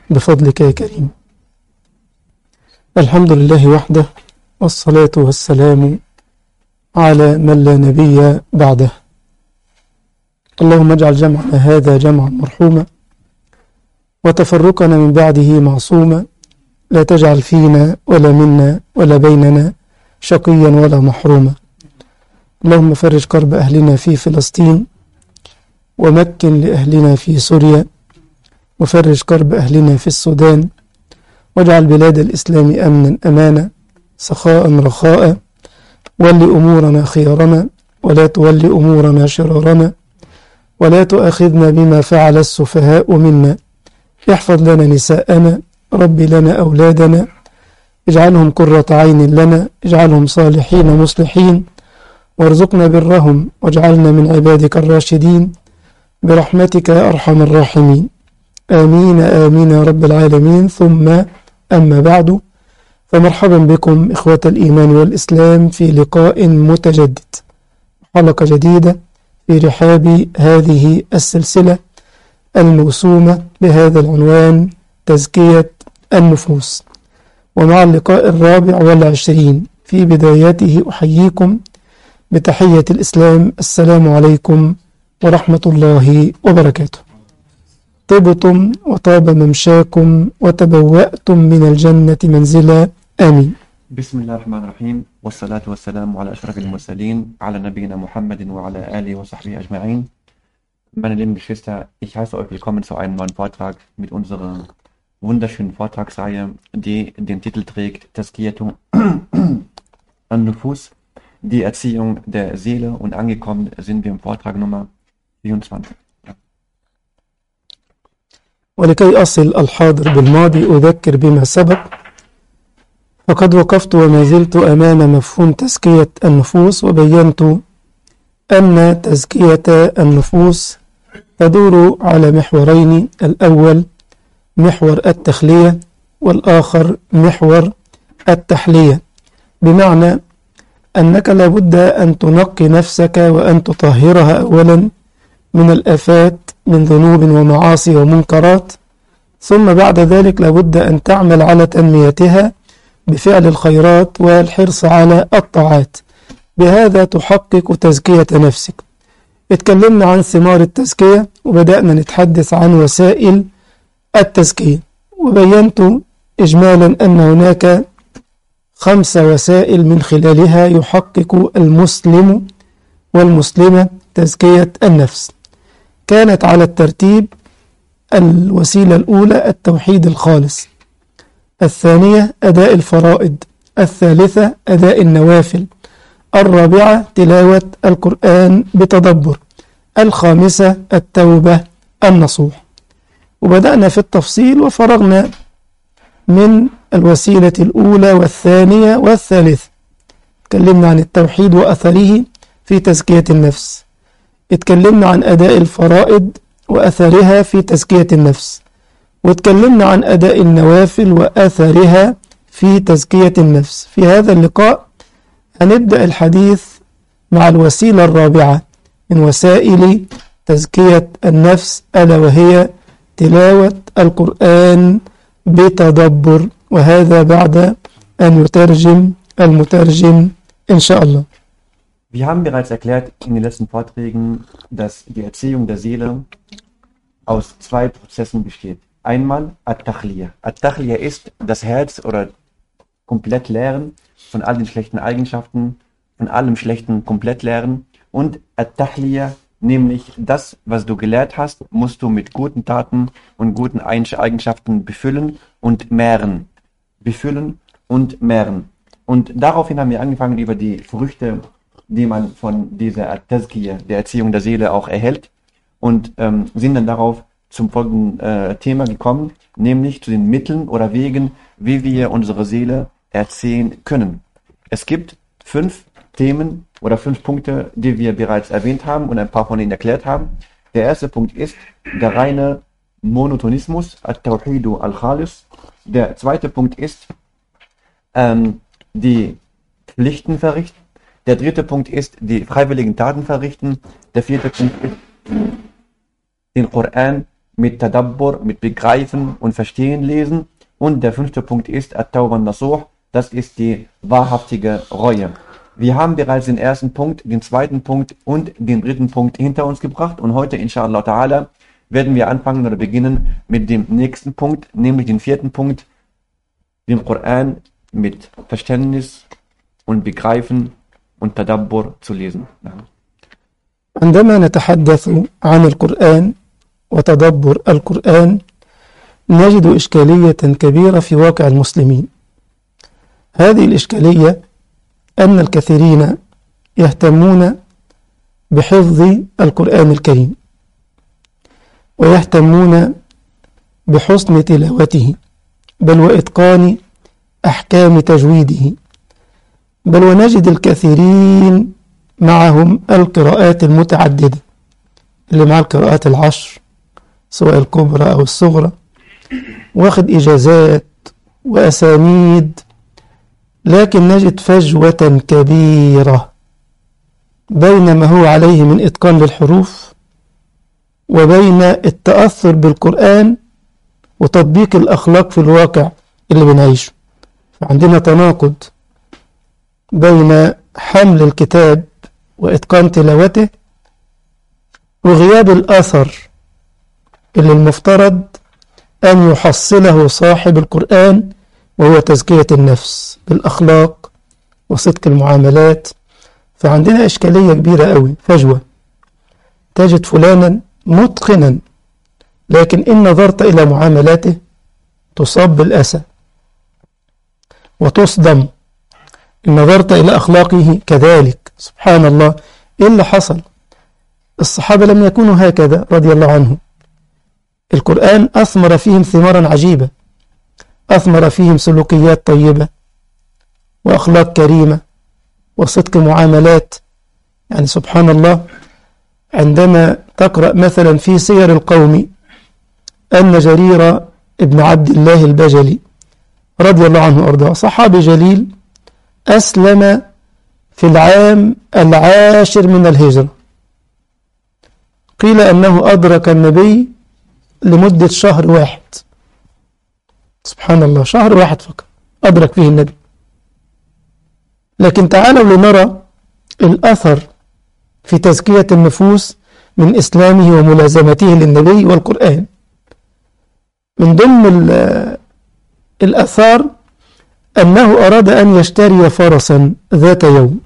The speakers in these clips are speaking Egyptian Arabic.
بفضلك يا كريم الحمد لله وحده والصلاة والسلام على من لا نبي بعده اللهم اجعل جمعنا هذا جمعا مرحوما وتفرقنا من بعده معصوما لا تجعل فينا ولا منا ولا بيننا شقيا ولا محروما اللهم فرج كرب أهلنا في فلسطين ومكن لأهلنا في سوريا وفرج كرب أهلنا في السودان واجعل بلاد الإسلام أمنا أمانا سخاء رخاء ول أمورنا خيارنا ولا تول أمورنا شرارنا ولا تؤاخذنا بما فعل السفهاء منا احفظ لنا نساءنا رب لنا أولادنا اجعلهم قرة عين لنا اجعلهم صالحين مصلحين وارزقنا برهم واجعلنا من عبادك الراشدين برحمتك يا أرحم الراحمين آمين آمين يا رب العالمين ثم أما بعد فمرحبا بكم إخوة الإيمان والإسلام في لقاء متجدد حلقة جديدة في رحاب هذه السلسلة الموسومة بهذا العنوان تزكية النفوس ومع اللقاء الرابع والعشرين في بدايته أحييكم بتحية الإسلام السلام عليكم ورحمة الله وبركاته طبتم وطاب ممشاكم وتبوأتم من الجنة منزلا آمين بسم الله الرحمن الرحيم والصلاة والسلام على أشرف المرسلين على نبينا Muhammad وعلى آله وصحبه أجمعين Meine lieben Geschwister, ich heiße euch willkommen zu einem neuen Vortrag mit unserer wunderschönen Vortragsreihe, die den Titel trägt Tazkiyatu an-Nufus, die Erziehung der Seele und angekommen sind wir im Vortrag Nummer 24. ولكي أصل الحاضر بالماضي أذكر بما سبق فقد وقفت وما زلت أمام مفهوم تزكية النفوس وبينت أن تزكية النفوس تدور على محورين الأول محور التخلية والآخر محور التحلية بمعنى أنك لابد أن تنقي نفسك وأن تطهرها أولا من الآفات من ذنوب ومعاصي ومنكرات ثم بعد ذلك لابد أن تعمل على تنميتها بفعل الخيرات والحرص على الطاعات بهذا تحقق تزكية نفسك اتكلمنا عن ثمار التزكية وبدأنا نتحدث عن وسائل التزكية وبينت إجمالا أن هناك خمس وسائل من خلالها يحقق المسلم والمسلمة تزكية النفس كانت على الترتيب الوسيلة الأولى التوحيد الخالص الثانية أداء الفرائض الثالثة أداء النوافل الرابعة تلاوة القرآن بتدبر الخامسة التوبة النصوح وبدأنا في التفصيل وفرغنا من الوسيلة الأولى والثانية والثالثة تكلمنا عن التوحيد وأثره في تزكية النفس اتكلمنا عن أداء الفرائض وأثرها في تزكية النفس واتكلمنا عن أداء النوافل وأثرها في تزكية النفس في هذا اللقاء هنبدأ الحديث مع الوسيلة الرابعة من وسائل تزكية النفس ألا وهي تلاوة القرآن بتدبر وهذا بعد أن يترجم المترجم إن شاء الله Wir haben bereits erklärt in den letzten Vorträgen, dass die Erziehung der Seele aus zwei Prozessen besteht. Einmal At-Tahliya. At-Tahliya ist das Herz oder komplett leeren von all den schlechten Eigenschaften, von allem Schlechten komplett leeren. Und At-Tahliya, nämlich das, was du gelehrt hast, musst du mit guten Taten und guten Eigenschaften befüllen und mehren. Befüllen und mehren. Und daraufhin haben wir angefangen, über die Früchte die man von dieser Tazkiyah, der Erziehung der Seele auch erhält und ähm, sind dann darauf zum folgenden äh, Thema gekommen, nämlich zu den Mitteln oder Wegen, wie wir unsere Seele erziehen können. Es gibt fünf Themen oder fünf Punkte, die wir bereits erwähnt haben und ein paar von ihnen erklärt haben. Der erste Punkt ist der reine Monotonismus, At-Tawhidu al-Khalis. Der zweite Punkt ist ähm, die Pflichten verrichten. Der dritte Punkt ist die freiwilligen Taten verrichten. Der vierte Punkt ist den Koran mit Tadabbur, mit Begreifen und Verstehen lesen. Und der fünfte Punkt ist At-Tawban Nasuh, das ist die wahrhaftige Reue. Wir haben bereits den ersten Punkt, den zweiten Punkt und den dritten Punkt hinter uns gebracht und heute, inshallah ta'ala, werden wir anfangen oder beginnen mit dem nächsten Punkt, nämlich den vierten Punkt, den Koran mit Verständnis und Begreifen und Tadabbur zu lesen. عندما نتحدث عن القرآن وتدبر القرآن نجد إشكالية كبيرة في واقع المسلمين هذه الإشكالية أن الكثيرين يهتمون بحفظ القرآن الكريم ويهتمون بحسن تلاوته بل وإتقان أحكام تجويده بل ونجد الكثيرين معهم القراءات المتعددة اللي مع القراءات العشر سواء الكبرى أو الصغرى واخد إجازات وأسانيد لكن نجد فجوة كبيرة بين ما هو عليه من إتقان للحروف وبين التأثر بالقرآن وتطبيق الأخلاق في الواقع اللي بنعيشه فعندنا تناقض بين حمل الكتاب وإتقان تلاوته وغياب الأثر اللي المفترض أن يحصله صاحب القرآن وهو تزكية النفس بالأخلاق وصدق المعاملات فعندنا إشكالية كبيرة قوي فجوة تجد فلانا متقنا لكن إن نظرت إلى معاملاته تصاب بالأسى وتصدم إن نظرت إلى أخلاقه كذلك سبحان الله إيه اللي حصل الصحابة لم يكونوا هكذا رضي الله عنهم القرآن أثمر فيهم ثمارا عجيبة أثمر فيهم سلوكيات طيبة وأخلاق كريمة وصدق معاملات يعني سبحان الله عندما تقرأ مثلا في سير القوم أن جرير ابن عبد الله البجلي رضي الله عنه وأرضاه صحابي جليل أسلم في العام العاشر من الهجرة قيل أنه أدرك النبي لمدة شهر واحد سبحان الله شهر واحد فقط أدرك فيه النبي لكن تعالوا لنرى الأثر في تزكية النفوس من إسلامه وملازمته للنبي والقرآن من ضمن الأثار أنه أراد أن يشتري فرسا ذات يوم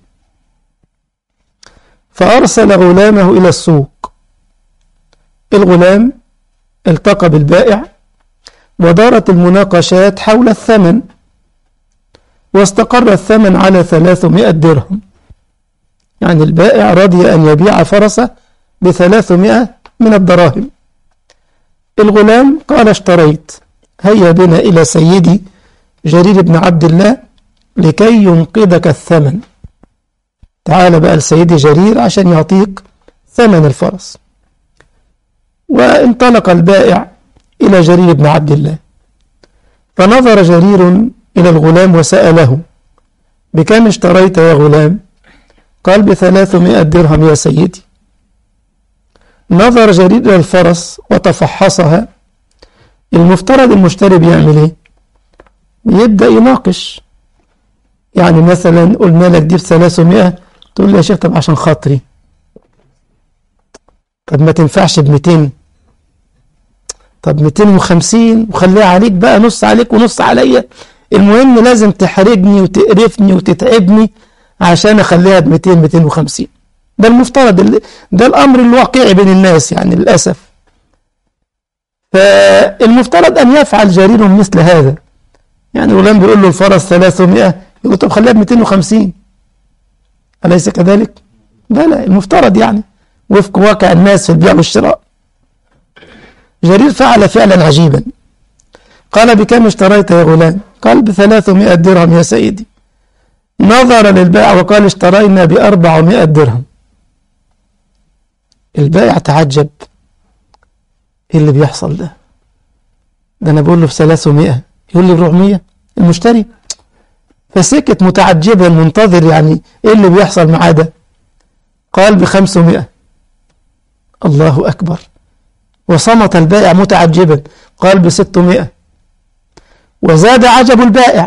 فأرسل غلامه إلى السوق الغلام التقى بالبائع ودارت المناقشات حول الثمن واستقر الثمن على ثلاثمائة درهم يعني البائع رضي أن يبيع فرسه بثلاثمائة من الدراهم الغلام قال اشتريت هيا بنا إلى سيدي جرير بن عبد الله لكي ينقذك الثمن تعال بقى لسيدي جرير عشان يعطيك ثمن الفرس وانطلق البائع إلى جرير بن عبد الله فنظر جرير إلى الغلام وسأله بكم اشتريت يا غلام قال بثلاثمائة درهم يا سيدي نظر جرير إلى الفرس وتفحصها المفترض المشتري بيعمل ايه يبدأ يناقش يعني مثلا قلنا لك دي ب 300 تقول لي يا شيخ طب عشان خاطري طب ما تنفعش ب 200 طب 250 وخليها عليك بقى نص عليك ونص عليا المهم لازم تحرجني وتقرفني وتتعبني عشان اخليها ب 200 250 ده المفترض ده الامر الواقعي بين الناس يعني للاسف فالمفترض ان يفعل جرير مثل هذا يعني الغلام بيقول له الفرس 300 يقول طب خليها ب 250 أليس كذلك؟ بلى المفترض يعني وفق واقع الناس في البيع والشراء جرير فعل فعلا عجيبا قال بكم اشتريت يا غلام قال بثلاثمائة درهم يا سيدي نظر للبائع وقال اشترينا بأربعمائة درهم البائع تعجب ايه اللي بيحصل ده ده انا بقول له في 300 يقول لي ب 400 المشتري فسكت متعجبا منتظر يعني ايه اللي بيحصل معاه ده قال ب 500 الله اكبر وصمت البائع متعجبا قال بستمائة وزاد عجب البائع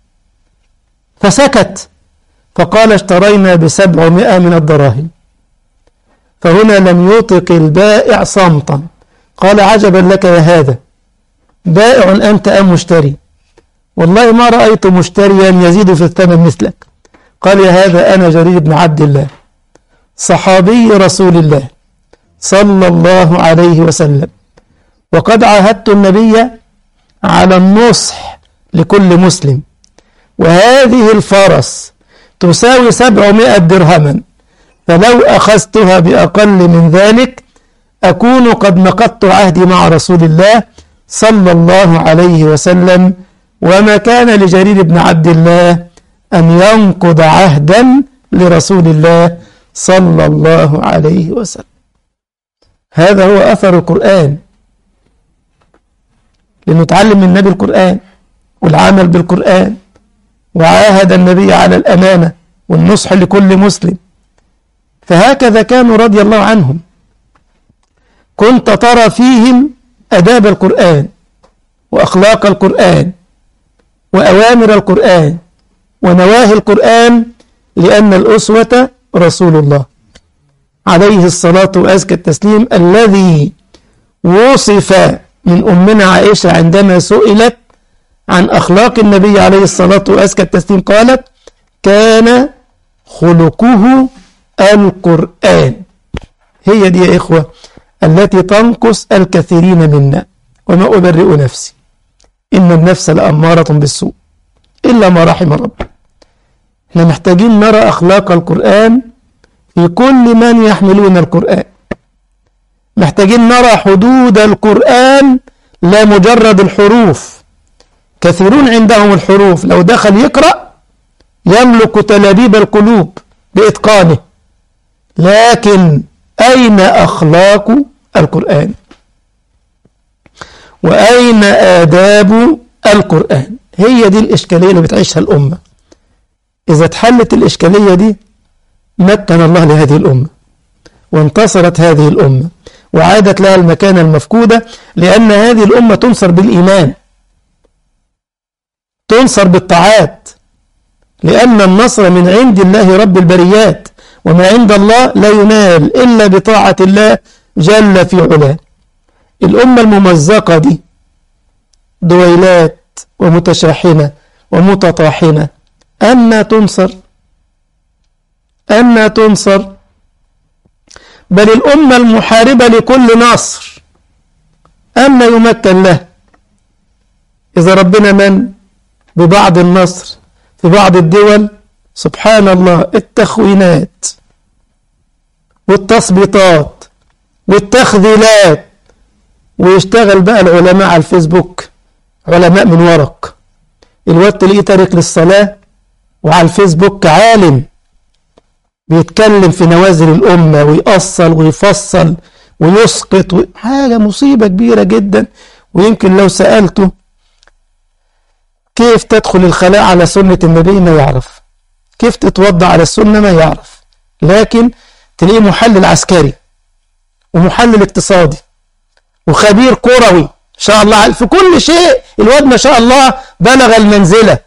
فسكت فقال اشترينا بسبعمائة من الدراهم فهنا لم يطق البائع صمتا قال عجبا لك يا هذا بائع أنت أم مشتري والله ما رأيت مشتريا يزيد في الثمن مثلك قال يا هذا أنا جرير بن عبد الله صحابي رسول الله صلى الله عليه وسلم وقد عاهدت النبي على النصح لكل مسلم وهذه الفرس تساوي سبعمائة درهما فلو أخذتها بأقل من ذلك أكون قد نقضت عهدي مع رسول الله صلى الله عليه وسلم وما كان لجرير بن عبد الله أن ينقض عهدا لرسول الله صلى الله عليه وسلم هذا هو أثر القرآن لنتعلم من النبي القرآن والعمل بالقرآن وعاهد النبي على الأمانة والنصح لكل مسلم فهكذا كانوا رضي الله عنهم كنت ترى فيهم أداب القرآن وأخلاق القرآن وأوامر القرآن ونواهي القرآن لأن الأسوة رسول الله عليه الصلاة وأزكى التسليم الذي وصف من أمنا عائشة عندما سئلت عن أخلاق النبي عليه الصلاة وأزكى التسليم قالت كان خلقه القرآن هي دي يا إخوة التي تنقص الكثيرين منا وما أبرئ نفسي إن النفس لأمارة بالسوء إلا ما رحم رب احنا محتاجين نرى أخلاق القرآن في كل من يحملون القرآن محتاجين نرى حدود القرآن لا مجرد الحروف كثيرون عندهم الحروف لو دخل يقرأ يملك تلابيب القلوب بإتقانه لكن أين أخلاق القرآن وأين آداب القرآن هي دي الإشكالية اللي بتعيشها الأمة إذا اتحلت الإشكالية دي مكن الله لهذه الأمة وانتصرت هذه الأمة وعادت لها المكانة المفقودة لأن هذه الأمة تنصر بالإيمان تنصر بالطاعات لأن النصر من عند الله رب البريات وما عند الله لا ينال إلا بطاعة الله جل في علاه الأمة الممزقة دي دويلات ومتشاحنة ومتطاحنة أما تنصر أما تنصر بل الأمة المحاربة لكل نصر أما يمكن له إذا ربنا من ببعض النصر في بعض الدول سبحان الله التخوينات والتثبيطات والتخذيلات ويشتغل بقى العلماء على الفيسبوك علماء من ورق الواد تلاقيه تارك للصلاة وعلى الفيسبوك عالم بيتكلم في نوازل الأمة ويأصل ويفصل ويسقط و... حاجة مصيبة كبيرة جدا ويمكن لو سألته كيف تدخل الخلاء على سنة النبي ما يعرف كيف تتوضع على السنة ما يعرف لكن تلاقيه محلل عسكري ومحلل اقتصادي وخبير كروي ان شاء الله في كل شيء الواد ما شاء الله بلغ المنزلة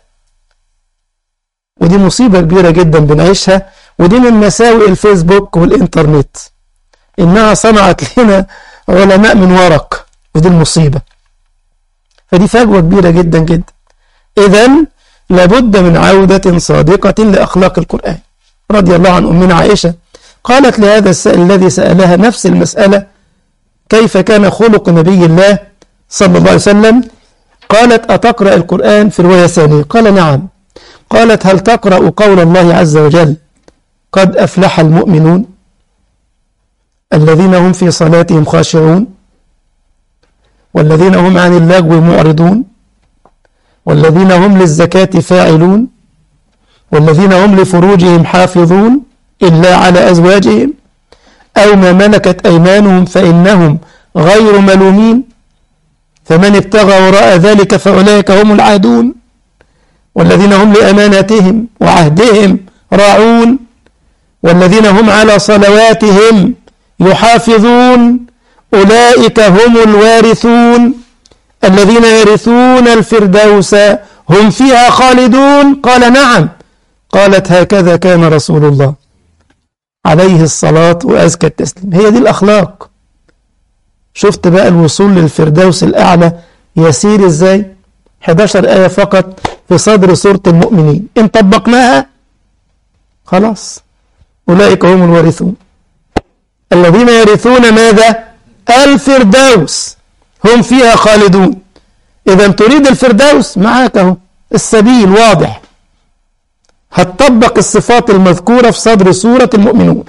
ودي مصيبة كبيرة جدا بنعيشها ودي من مساوئ الفيسبوك والإنترنت إنها صنعت لنا علماء من ورق ودي المصيبة فدي فجوة كبيرة جدا جدا إذا لابد من عودة صادقة لأخلاق القرآن رضي الله عن أمنا عائشة قالت لهذا السائل الذي سألها نفس المسألة كيف كان خلق نبي الله صلى الله عليه وسلم قالت أتقرأ القرآن في رواية ثانية قال نعم قالت هل تقرأ قول الله عز وجل قد أفلح المؤمنون الذين هم في صلاتهم خاشعون والذين هم عن اللغو معرضون والذين هم للزكاة فاعلون والذين هم لفروجهم حافظون إلا على أزواجهم أو ما ملكت أيمانهم فإنهم غير ملومين فمن ابتغى وراء ذلك فأولئك هم العادون والذين هم لأماناتهم وعهدهم راعون والذين هم على صلواتهم يحافظون أولئك هم الوارثون الذين يرثون الفردوس هم فيها خالدون قال نعم قالت هكذا كان رسول الله عليه الصلاة وأزكى التسليم هي دي الأخلاق شفت بقى الوصول للفردوس الأعلى يسير إزاي 11 آية فقط في صدر سورة المؤمنين إن طبقناها خلاص أولئك هم الوارثون الذين يرثون ماذا الفردوس هم فيها خالدون إذا تريد الفردوس معاك اهو السبيل واضح هتطبق الصفات المذكورة في صدر سورة المؤمنون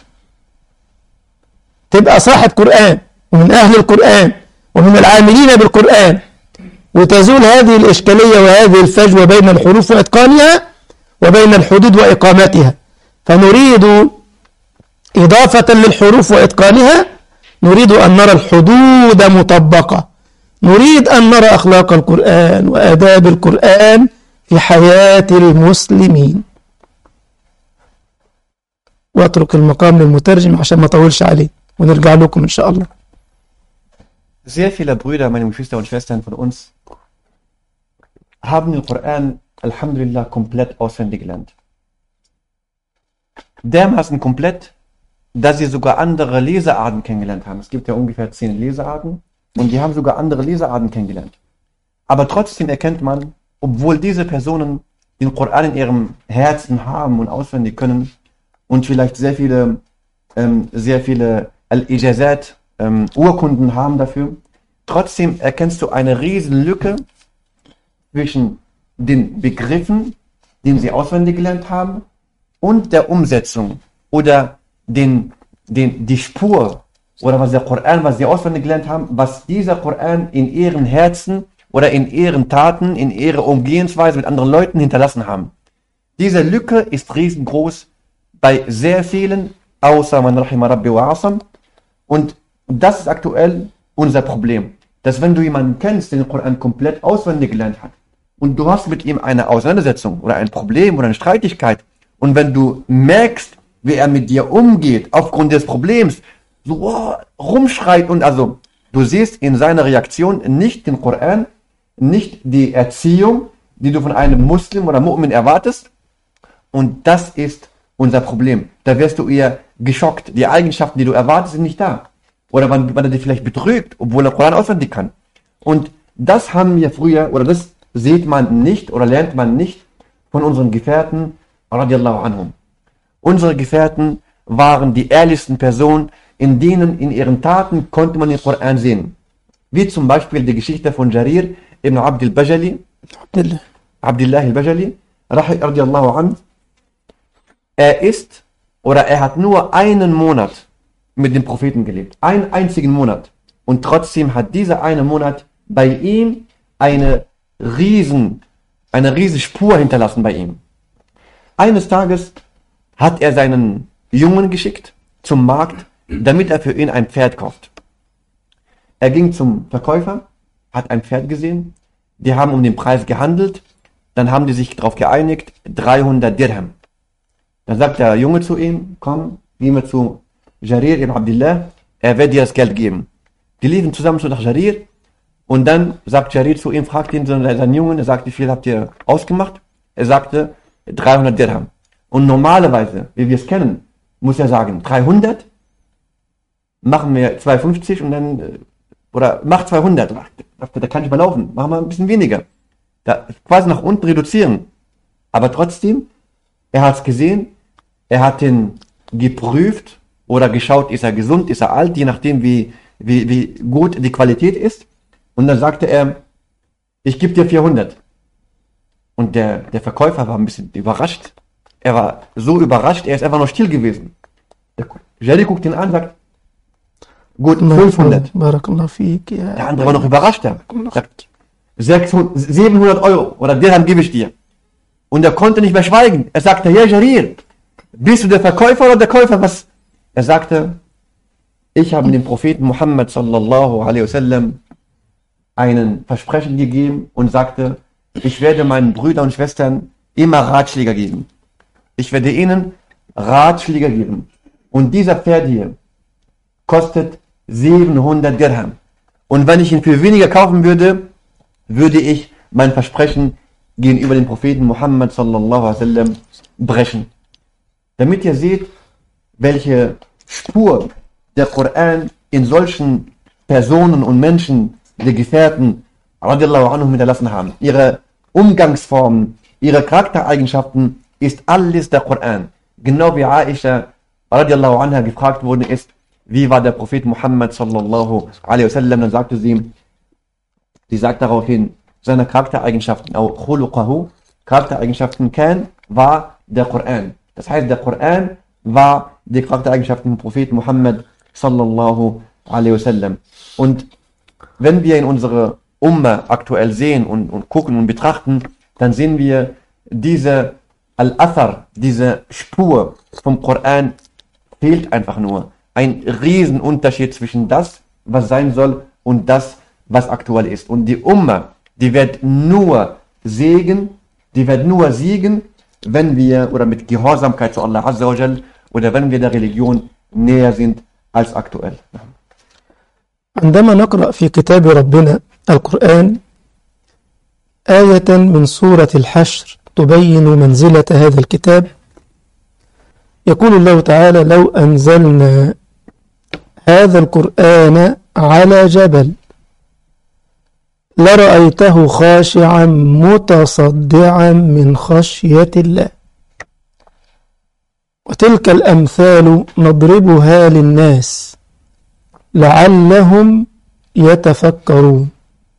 تبقى صاحب قرآن ومن أهل القرآن ومن العاملين بالقرآن وتزول هذه الإشكالية وهذه الفجوة بين الحروف وإتقانها وبين الحدود وإقامتها فنريد إضافة للحروف وإتقانها نريد أن نرى الحدود مطبقة نريد أن نرى أخلاق القرآن وآداب القرآن في حياة المسلمين واترك المقام للمترجم عشان ما اطولش عليه ونرجع لكم إن شاء الله Sehr viele Brüder, meine Geschwister und Schwestern von uns, haben den Koran, Alhamdulillah, komplett auswendig gelernt. Dermaßen komplett, dass sie sogar andere Lesearten kennengelernt haben. Es gibt ja ungefähr zehn Lesearten und die haben sogar andere Lesearten kennengelernt. Aber trotzdem erkennt man, obwohl diese Personen den Koran in ihrem Herzen haben und auswendig können und vielleicht sehr viele, ähm, sehr viele Al-Ijazat, ähm, Urkunden haben dafür, trotzdem erkennst du eine riesen Lücke zwischen den Begriffen, den sie auswendig gelernt haben, und der Umsetzung oder den, den, die Spur oder was der Koran, was sie auswendig gelernt haben, was dieser Koran in ihren Herzen oder in ihren Taten, in ihrer Umgehensweise mit anderen Leuten hinterlassen haben. Diese Lücke ist riesengroß bei sehr vielen, außer man rahima rabbi wa asam. Und das ist aktuell unser Problem. Dass wenn du jemanden kennst, der den Koran komplett auswendig gelernt hat, und du hast mit ihm eine Auseinandersetzung oder ein Problem oder eine Streitigkeit, und wenn du merkst, wie er mit dir umgeht, aufgrund des Problems, so oh, rumschreit und also, du siehst in seiner Reaktion nicht den Koran, nicht die Erziehung, die du von einem Muslim oder Mu'min erwartest, und das ist unser Problem. Da wirst du eher geschockt. Die Eigenschaften, die du erwartest, sind nicht da. Oder man, man er dich vielleicht betrügt, obwohl er Koran auswendig kann. Und das haben wir früher, oder das sieht man nicht oder lernt man nicht von unseren Gefährten, radiallahu anhum. Unsere Gefährten waren die ehrlichsten Personen, in denen in ihren Taten konnte man den Koran sehen. Wie zum Beispiel die Geschichte von Jarir ibn Abd al-Bajali, Abdullah. Abdullah al-Bajali, radiallahu anhu. Er ist oder er hat nur einen Monat mit dem Propheten gelebt. Einen einzigen Monat. Und trotzdem hat dieser eine Monat bei ihm eine riesen, eine riesen Spur hinterlassen bei ihm. Eines Tages hat er seinen Jungen geschickt zum Markt, damit er für ihn ein Pferd kauft. Er ging zum Verkäufer, hat ein Pferd gesehen, die haben um den Preis gehandelt, dann haben die sich darauf geeinigt, 300 Dirham. Dann sagt der Junge zu ihm, komm, gehen wir zu Jarir ibn Abdullah, er wird dir das Geld geben. Die liefen zusammen zu nach Jarir und dann sagt Jarir zu ihm, fragt ihn seinen Jungen, er sagt, wie viel habt ihr ausgemacht? Er sagte, 300 Dirham. Und normalerweise, wie wir es kennen, muss er sagen, 300, machen wir 250 und dann, äh, oder mach 200. Da kann ich mal laufen, machen wir ein bisschen weniger. Da, quasi nach unten reduzieren. Aber trotzdem, er hat es gesehen, er hat ihn geprüft oder geschaut, ist er gesund, ist er alt, je nachdem, wie, wie, wie gut die Qualität ist. Und dann sagte er, ich gebe dir 400. Und der, der Verkäufer war ein bisschen überrascht. Er war so überrascht, er ist einfach noch still gewesen. Der Jelly guckt ihn an und sagt, gut, 500. Barakallah fiik, ja. Der andere war noch überraschter. Sagt, 600, 700 Euro oder Dirham gebe ich dir. Und er konnte nicht mehr schweigen. Er sagte, ja Jarir, bist du der Verkäufer oder der Käufer? Was? Er sagte, ich habe dem Propheten Muhammad sallallahu alaihi wasallam einen Versprechen gegeben und sagte, ich werde meinen Brüdern und Schwestern immer Ratschläge geben. Ich werde ihnen Ratschläge geben. Und dieser Pferd hier kostet 700 Dirham. Und wenn ich ihn für weniger kaufen würde, würde ich mein Versprechen gegenüber dem Propheten Muhammad sallallahu alaihi wasallam brechen. Damit ihr seht, welche Spur der Koran in solchen Personen und Menschen, die Gefährten, radiallahu anhum hinterlassen haben. Ihre Umgangsformen, ihre Charaktereigenschaften ist alles der Koran. Genau wie Aisha radiallahu anha gefragt worden ist, wie war der Prophet Muhammad sallallahu alaihi wasallam, dann sagte sie, sie sagt daraufhin, seine Charaktereigenschaften, auch khuluqahu, Charaktereigenschaften kann, war der Koran. Das heißt, der Koran war die Charaktereigenschaften des Propheten Muhammad sallallahu alaihi wasallam. Und wenn wir in unsere Umma aktuell sehen und, und gucken und betrachten, dann sehen wir diese Al-Athar, diese Spur vom Koran fehlt einfach nur. Ein Riesenunterschied zwischen das, was sein soll und das, was aktuell ist. Und die Umma, die wird nur Segen, die wird nur siegen, wenn wir, oder mit Gehorsamkeit zu Allah Azza wa Jal, oder wenn wir der Religion näher sind als aktuell. عندما نقرأ في كتاب ربنا القرآن آية من سورة الحشر تبين منزلة هذا الكتاب يقول الله تعالى لو أنزلنا هذا القرآن على جبل لرأيته خاشعا متصدعا من خشية الله وتلك الأمثال نضربها للناس لعلهم يتفكرون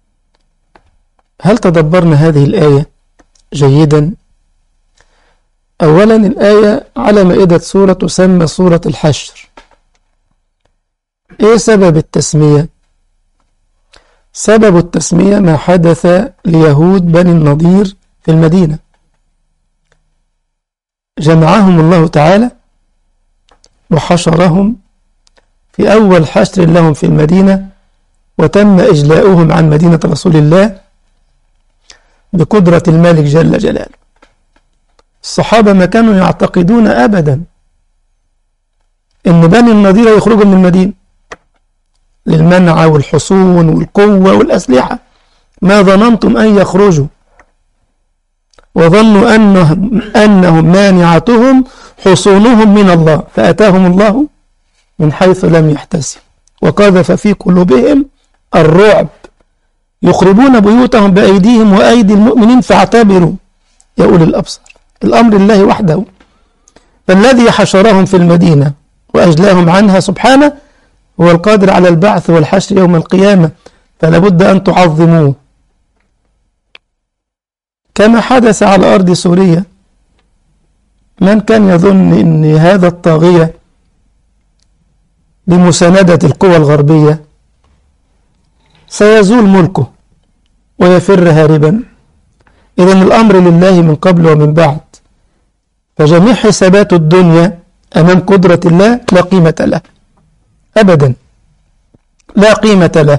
هل تدبرنا هذه الآية جيدا أولا الآية على مائدة سورة تسمى سورة الحشر إيه سبب التسمية سبب التسمية ما حدث ليهود بني النضير في المدينة جمعهم الله تعالى وحشرهم في أول حشر لهم في المدينة وتم إجلاؤهم عن مدينة رسول الله بقدرة الملك جل جلاله الصحابة ما كانوا يعتقدون أبدا إن بني النضير يخرجوا من المدينة للمنع والحصون والقوة والأسلحة ما ظننتم أن يخرجوا وظنوا أنهم, أنهم مانعتهم حصونهم من الله فأتاهم الله من حيث لم يحتسب وقذف في قلوبهم الرعب يخربون بيوتهم بأيديهم وأيدي المؤمنين فاعتبروا يا أولي الأبصار الأمر الله وحده فالذي حشرهم في المدينة وأجلاهم عنها سبحانه هو القادر على البعث والحشر يوم القيامة فلا بد أن تعظموه كما حدث على أرض سوريا من كان يظن أن هذا الطاغية بمساندة القوى الغربية سيزول ملكه ويفر هاربا إذا الأمر لله من قبل ومن بعد فجميع حسابات الدنيا أمام قدرة الله لا قيمة له أبدا لا قيمة له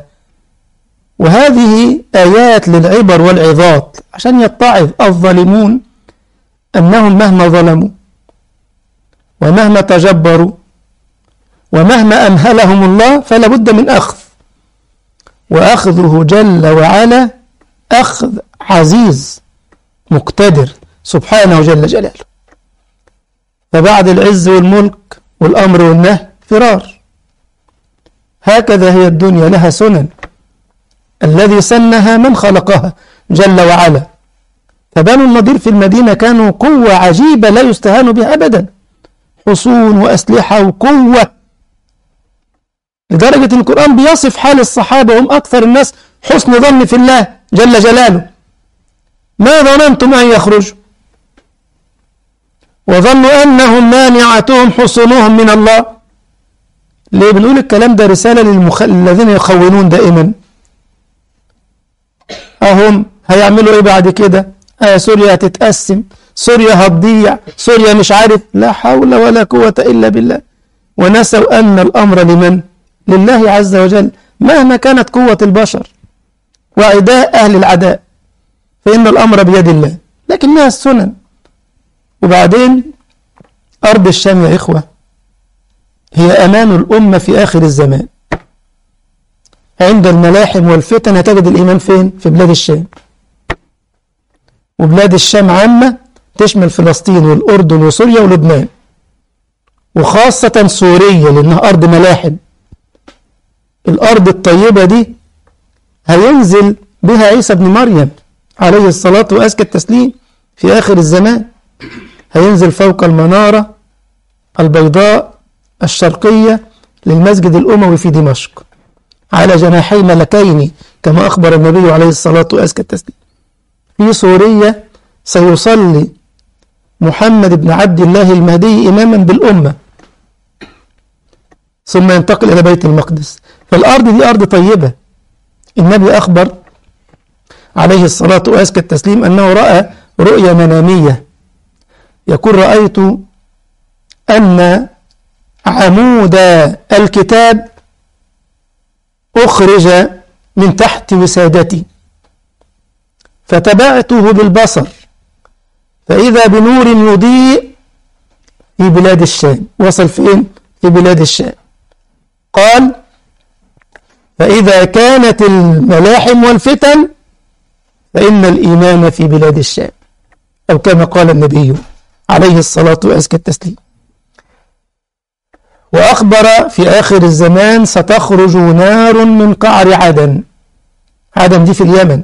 وهذه آيات للعبر والعظات عشان يتعظ الظالمون أنهم مهما ظلموا ومهما تجبروا ومهما أمهلهم الله فلا بد من أخذ وأخذه جل وعلا أخذ عزيز مقتدر سبحانه جل جلاله فبعد العز والملك والأمر والنهي فرار هكذا هي الدنيا لها سنن الذي سنها من خلقها جل وعلا فبنو النضير في المدينة كانوا قوة عجيبة لا يستهان بها أبدا حصون وأسلحة وقوة لدرجة القرآن بيصف حال الصحابة هم أكثر الناس حسن ظن في الله جل جلاله ما ظننتم أن يخرجوا وظنوا أنهم مانعتهم حصونهم من الله ليه بنقول الكلام ده رسالة للمخ... للذين يخونون دائما أهم هيعملوا إيه بعد كده آه سوريا هتتقسم سوريا هتضيع سوريا مش عارف لا حول ولا قوة إلا بالله ونسوا أن الأمر لمن لله عز وجل مهما كانت قوة البشر وعداء أهل العداء فإن الأمر بيد الله لكنها السنن وبعدين أرض الشام يا إخوة هي أمان الأمة في آخر الزمان عند الملاحم والفتن هتجد الإيمان فين؟ في بلاد الشام وبلاد الشام عامة تشمل فلسطين والأردن وسوريا ولبنان وخاصة سوريا لأنها أرض ملاحم الأرض الطيبة دي هينزل بها عيسى ابن مريم عليه الصلاة وأزكى التسليم في آخر الزمان هينزل فوق المنارة البيضاء الشرقية للمسجد الأموي في دمشق على جناحي ملكين كما أخبر النبي عليه الصلاة وأزكى التسليم في سوريا سيصلي محمد بن عبد الله المهدي إماما بالأمة ثم ينتقل إلى بيت المقدس فالأرض دي أرض طيبة النبي أخبر عليه الصلاة وأزكى التسليم أنه رأى رؤيا منامية يقول رأيت أن عمود الكتاب أخرج من تحت وسادتي فتبعته بالبصر فإذا بنور يضيء في بلاد الشام وصل فين؟ في بلاد الشام قال فإذا كانت الملاحم والفتن فإن الإيمان في بلاد الشام أو كما قال النبي عليه الصلاة وأزكى التسليم وأخبر في آخر الزمان ستخرج نار من قعر عدن عدن دي في اليمن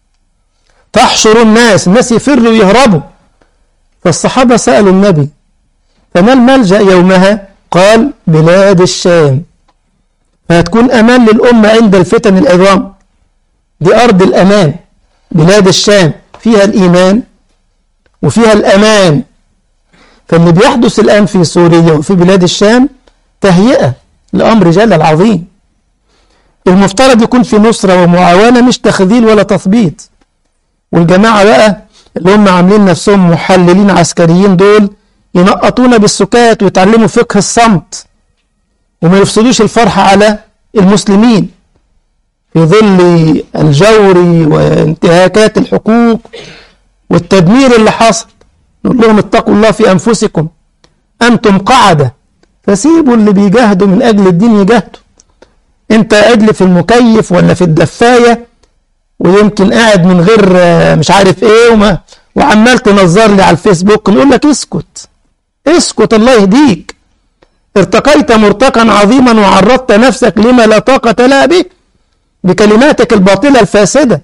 تحشر الناس الناس يفروا ويهربوا فالصحابة سألوا النبي فما الملجأ يومها قال بلاد الشام فهتكون أمان للأمة عند الفتن العظام دي أرض الأمان بلاد الشام فيها الإيمان وفيها الأمان فاللي بيحدث الآن في سوريا وفي بلاد الشام تهيئة لأمر جل العظيم المفترض يكون في نصرة ومعاونة مش تخذيل ولا تثبيط والجماعة بقى اللي هم عاملين نفسهم محللين عسكريين دول ينقطونا بالسكات ويتعلموا فقه الصمت وما يفسدوش الفرحة على المسلمين في ظل الجور وانتهاكات الحقوق والتدمير اللي حصل نقول لهم اتقوا الله في أنفسكم أنتم قعدة فسيبوا اللي بيجاهدوا من أجل الدين يجاهدوا أنت قاعد لي في المكيف ولا في الدفاية ويمكن قاعد من غير مش عارف إيه وما وعمال تنظر لي على الفيسبوك نقول لك اسكت اسكت الله يهديك ارتقيت مرتقا عظيما وعرضت نفسك لما لا طاقة لها به بكلماتك الباطلة الفاسدة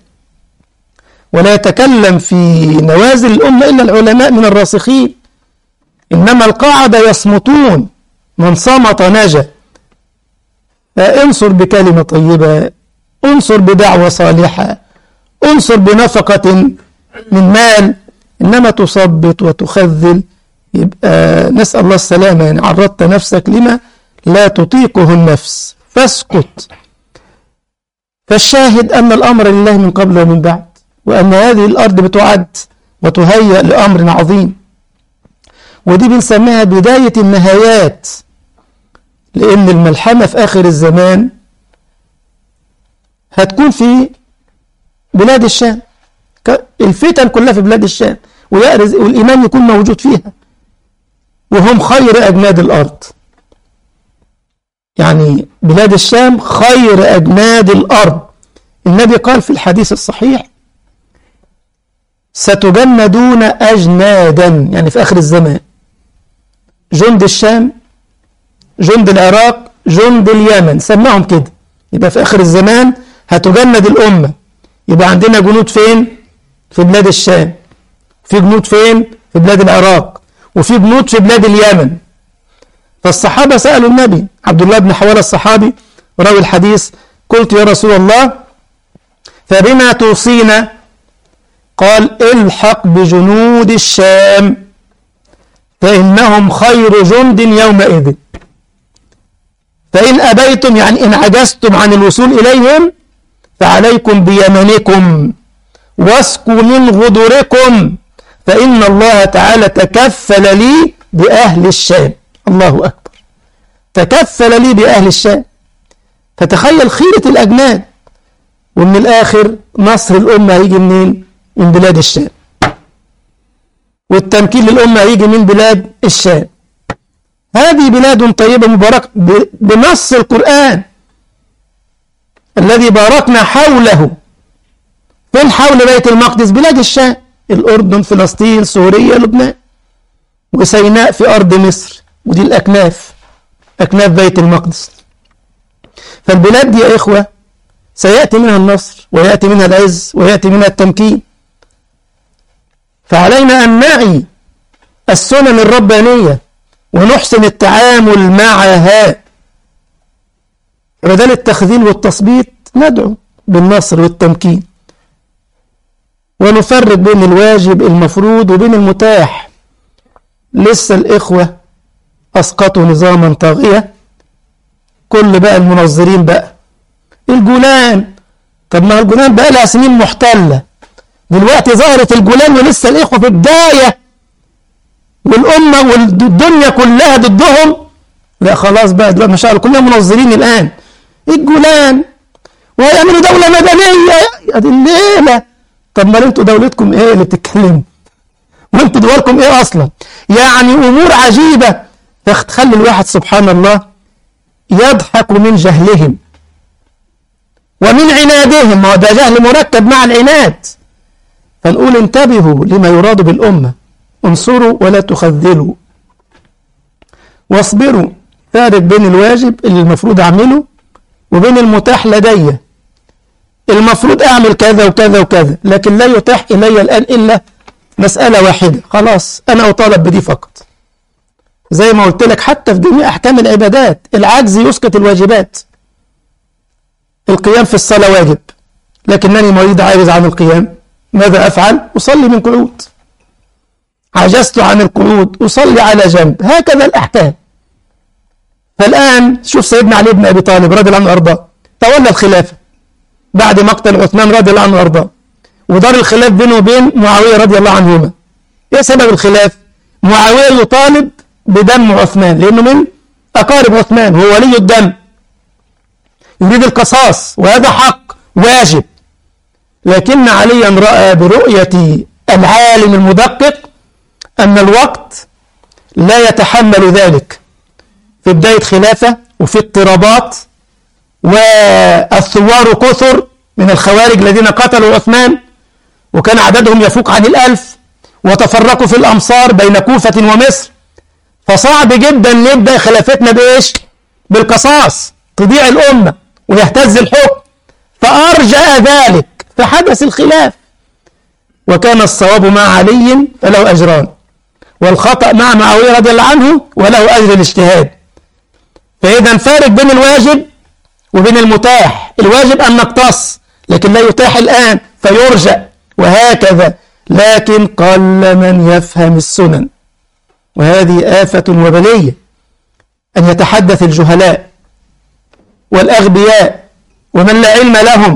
ولا يتكلم في نوازل الأمة إلا العلماء من الراسخين إنما القاعدة يصمتون من صمت نجا فانصر بكلمة طيبة انصر بدعوة صالحة انصر بنفقة من مال إنما تصبت وتخذل يبقى نسأل الله السلامة يعني عرضت نفسك لما لا تطيقه النفس فاسكت فالشاهد أن الأمر لله من قبل ومن بعد وأن هذه الأرض بتعد وتهيأ لأمر عظيم ودي بنسميها بداية النهايات لأن الملحمة في آخر الزمان هتكون في بلاد الشام الفتن كلها في بلاد الشام والإيمان يكون موجود فيها وهم خير أجناد الأرض يعني بلاد الشام خير أجناد الأرض النبي قال في الحديث الصحيح ستجندون أجنادا يعني في آخر الزمان جند الشام جند العراق جند اليمن سماهم كده يبقى في آخر الزمان هتجند الأمة يبقى عندنا جنود فين في بلاد الشام في جنود فين في بلاد العراق وفي جنود في بلاد اليمن فالصحابة سألوا النبي عبد الله بن حوالة الصحابي راوي الحديث قلت يا رسول الله فبما توصينا قال الحق بجنود الشام فإنهم خير جند يومئذ فإن أبيتم يعني إن عجزتم عن الوصول إليهم فعليكم بيمنكم واسقوا من غدركم فإن الله تعالى تكفل لي بأهل الشام الله أكبر تكفل لي بأهل الشام فتخيل خيرة الأجناد ومن الآخر نصر الأمة هيجي منين؟ من بلاد الشام والتمكين للأمة هيجي من بلاد الشام هذه بلاد طيبة مباركة بنص القرآن الذي باركنا حوله فين حول بيت المقدس بلاد الشام الأردن فلسطين سوريا لبنان وسيناء في أرض مصر ودي الأكناف أكناف بيت المقدس فالبلاد دي يا إخوة سيأتي منها النصر ويأتي منها العز ويأتي منها التمكين فعلينا أن نعي السنن الربانية ونحسن التعامل معها بدل التخذيل والتثبيط ندعو بالنصر والتمكين ونفرق بين الواجب المفروض وبين المتاح لسه الإخوة أسقطوا نظاما طاغية كل بقى المنظرين بقى الجولان طب ما الجولان بقى لها سنين محتلة دلوقتي ظهرت الجولان ولسه الإخوة في بداية والأمة والدنيا كلها ضدهم لا خلاص بقى دلوقتي ما شاء الله كلنا منظرين الآن الجولان ويعملوا دولة مدنية يا دي الليلة طب ما انتوا دولتكم ايه اللي بتتكلموا وانتوا دولكم ايه اصلا يعني امور عجيبة تخلي الواحد سبحان الله يضحك من جهلهم ومن عنادهم ما هو ده جهل مركب مع العناد فنقول انتبهوا لما يراد بالأمة انصروا ولا تخذلوا واصبروا فارق بين الواجب اللي المفروض أعمله وبين المتاح لدي المفروض أعمل كذا وكذا وكذا لكن لا يتاح إلي الآن إلا مسألة واحدة خلاص أنا أطالب بدي فقط زي ما قلت لك حتى في جميع أحكام العبادات العجز يسقط الواجبات القيام في الصلاة واجب لكنني مريض عاجز عن القيام ماذا أفعل؟ أصلي من قعود عجزت عن القعود أصلي على جنب هكذا الأحكام فالآن شوف سيدنا علي بن أبي طالب رضي الله عنه وأرضاه تولى الخلافة بعد مقتل عثمان رضي الله عنه وأرضاه ودار الخلاف بينه وبين معاوية رضي الله عنهما إيه سبب الخلاف؟ معاوية يطالب بدم عثمان لأنه من أقارب عثمان هو ولي الدم يريد القصاص وهذا حق واجب لكن عليا رأى برؤية العالم المدقق أن الوقت لا يتحمل ذلك في بداية خلافة وفي اضطرابات والثوار كثر من الخوارج الذين قتلوا عثمان وكان عددهم يفوق عن الألف وتفرقوا في الأمصار بين كوفة ومصر فصعب جدا نبدأ خلافتنا بإيش؟ بالقصاص تضيع الأمة ويهتز الحكم فأرجأ ذلك فحدث الخلاف وكان الصواب مع علي فله أجران والخطأ مع معاوية رضي الله عنه وله أجر الاجتهاد فإذا فارق بين الواجب وبين المتاح الواجب أن نقتص لكن لا يتاح الآن فيرجأ وهكذا لكن قل من يفهم السنن وهذه آفة وبلية أن يتحدث الجهلاء والأغبياء ومن لا علم لهم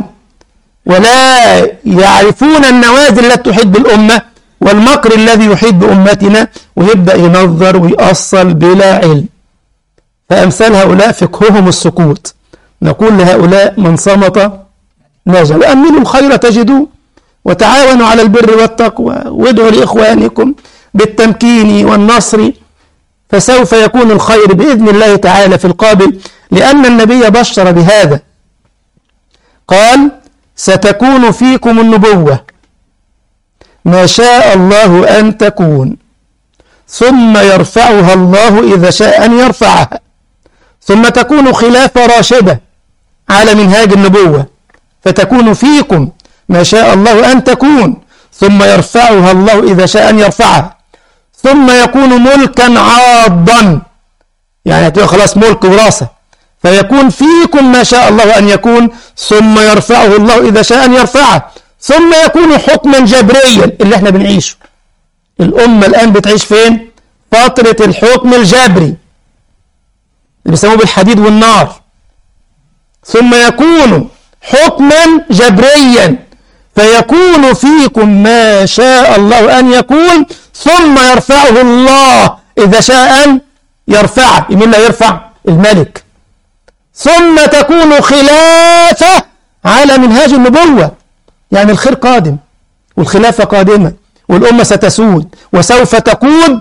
ولا يعرفون النوازل التي تحيط بالأمة والمكر الذي يحيط بأمتنا ويبدأ ينظر ويأصل بلا علم فأمثال هؤلاء فقههم السكوت نقول لهؤلاء من صمت نجا وأمنوا الخير تجدوه وتعاونوا على البر والتقوى وادعوا لإخوانكم بالتمكين والنصر فسوف يكون الخير بإذن الله تعالى في القابل لأن النبي بشر بهذا قال ستكون فيكم النبوة ما شاء الله أن تكون ثم يرفعها الله إذا شاء أن يرفعها ثم تكون خلافة راشدة على منهاج النبوة فتكون فيكم ما شاء الله أن تكون ثم يرفعها الله إذا شاء أن يرفعها ثم يكون ملكا عاضا يعني هتبقى خلاص ملك وراثة فيكون فيكم ما شاء الله أن يكون ثم يرفعه الله إذا شاء أن يرفعه ثم يكون حكما جبريا اللي احنا بنعيشه الأمة الآن بتعيش فين؟ فترة الحكم الجبري اللي بيسموه بالحديد والنار ثم يكون حكما جبريا فيكون فيكم ما شاء الله أن يكون ثم يرفعه الله إذا شاء أن يرفعه مين لا يرفع الملك ثم تكون خلافة على منهاج النبوة يعني الخير قادم والخلافة قادمة والأمة ستسود وسوف تقود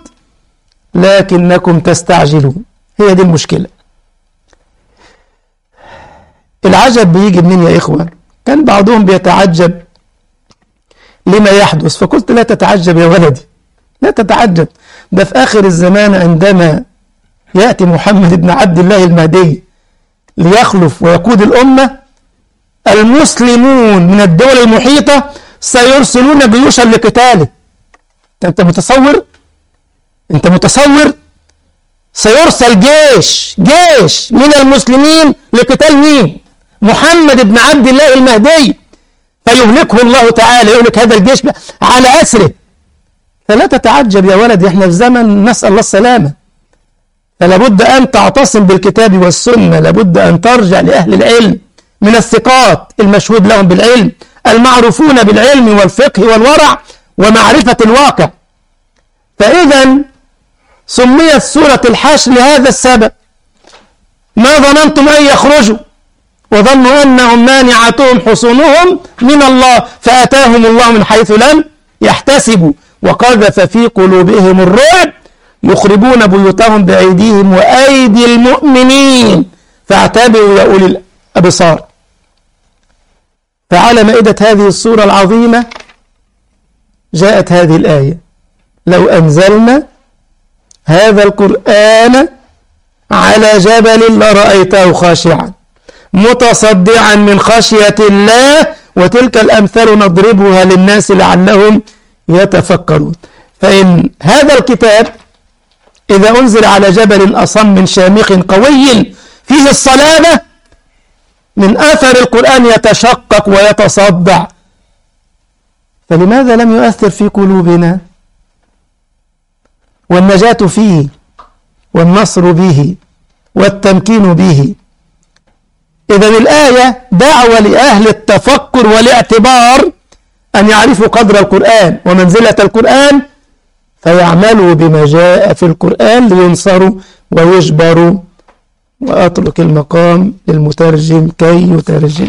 لكنكم تستعجلون هي دي المشكلة العجب بيجي منين يا إخوة كان بعضهم بيتعجب لما يحدث فقلت لا تتعجب يا ولدي لا تتعجب ده في آخر الزمان عندما يأتي محمد بن عبد الله المهدي ليخلف ويقود الأمة المسلمون من الدول المحيطة سيرسلون جيوشا لقتاله أنت متصور أنت متصور سيرسل جيش جيش من المسلمين لقتال مين محمد بن عبد الله المهدي فيهلكه الله تعالى يهلك هذا الجيش على أسره فلا تتعجب يا ولد احنا في زمن نسأل الله السلامة فلا بد أن تعتصم بالكتاب والسنة لابد أن ترجع لأهل العلم من الثقات المشهود لهم بالعلم المعروفون بالعلم والفقه والورع ومعرفة الواقع فإذا سميت سورة الحشر لهذا السبب ما ظننتم أن يخرجوا وظنوا أنهم مانعتهم حصونهم من الله فأتاهم الله من حيث لم يحتسبوا وقذف في قلوبهم الرعب يخربون بيوتهم بأيديهم وأيدي المؤمنين فاعتبروا يا أولي الأبصار فعلى مائدة هذه الصورة العظيمة جاءت هذه الآية لو أنزلنا هذا القرآن على جبل لرأيته خاشعا متصدعا من خشية الله وتلك الأمثال نضربها للناس لعلهم يتفكرون فإن هذا الكتاب إذا أنزل على جبل أصم شامخ قوي فيه الصلابة من أثر القرآن يتشقق ويتصدع فلماذا لم يؤثر في قلوبنا والنجاة فيه والنصر به والتمكين به إذا الآية دعوة لأهل التفكر والاعتبار أن يعرفوا قدر القرآن ومنزلة القرآن فيعملوا بما جاء في القرآن لينصروا ويجبروا وأترك المقام للمترجم كي يترجم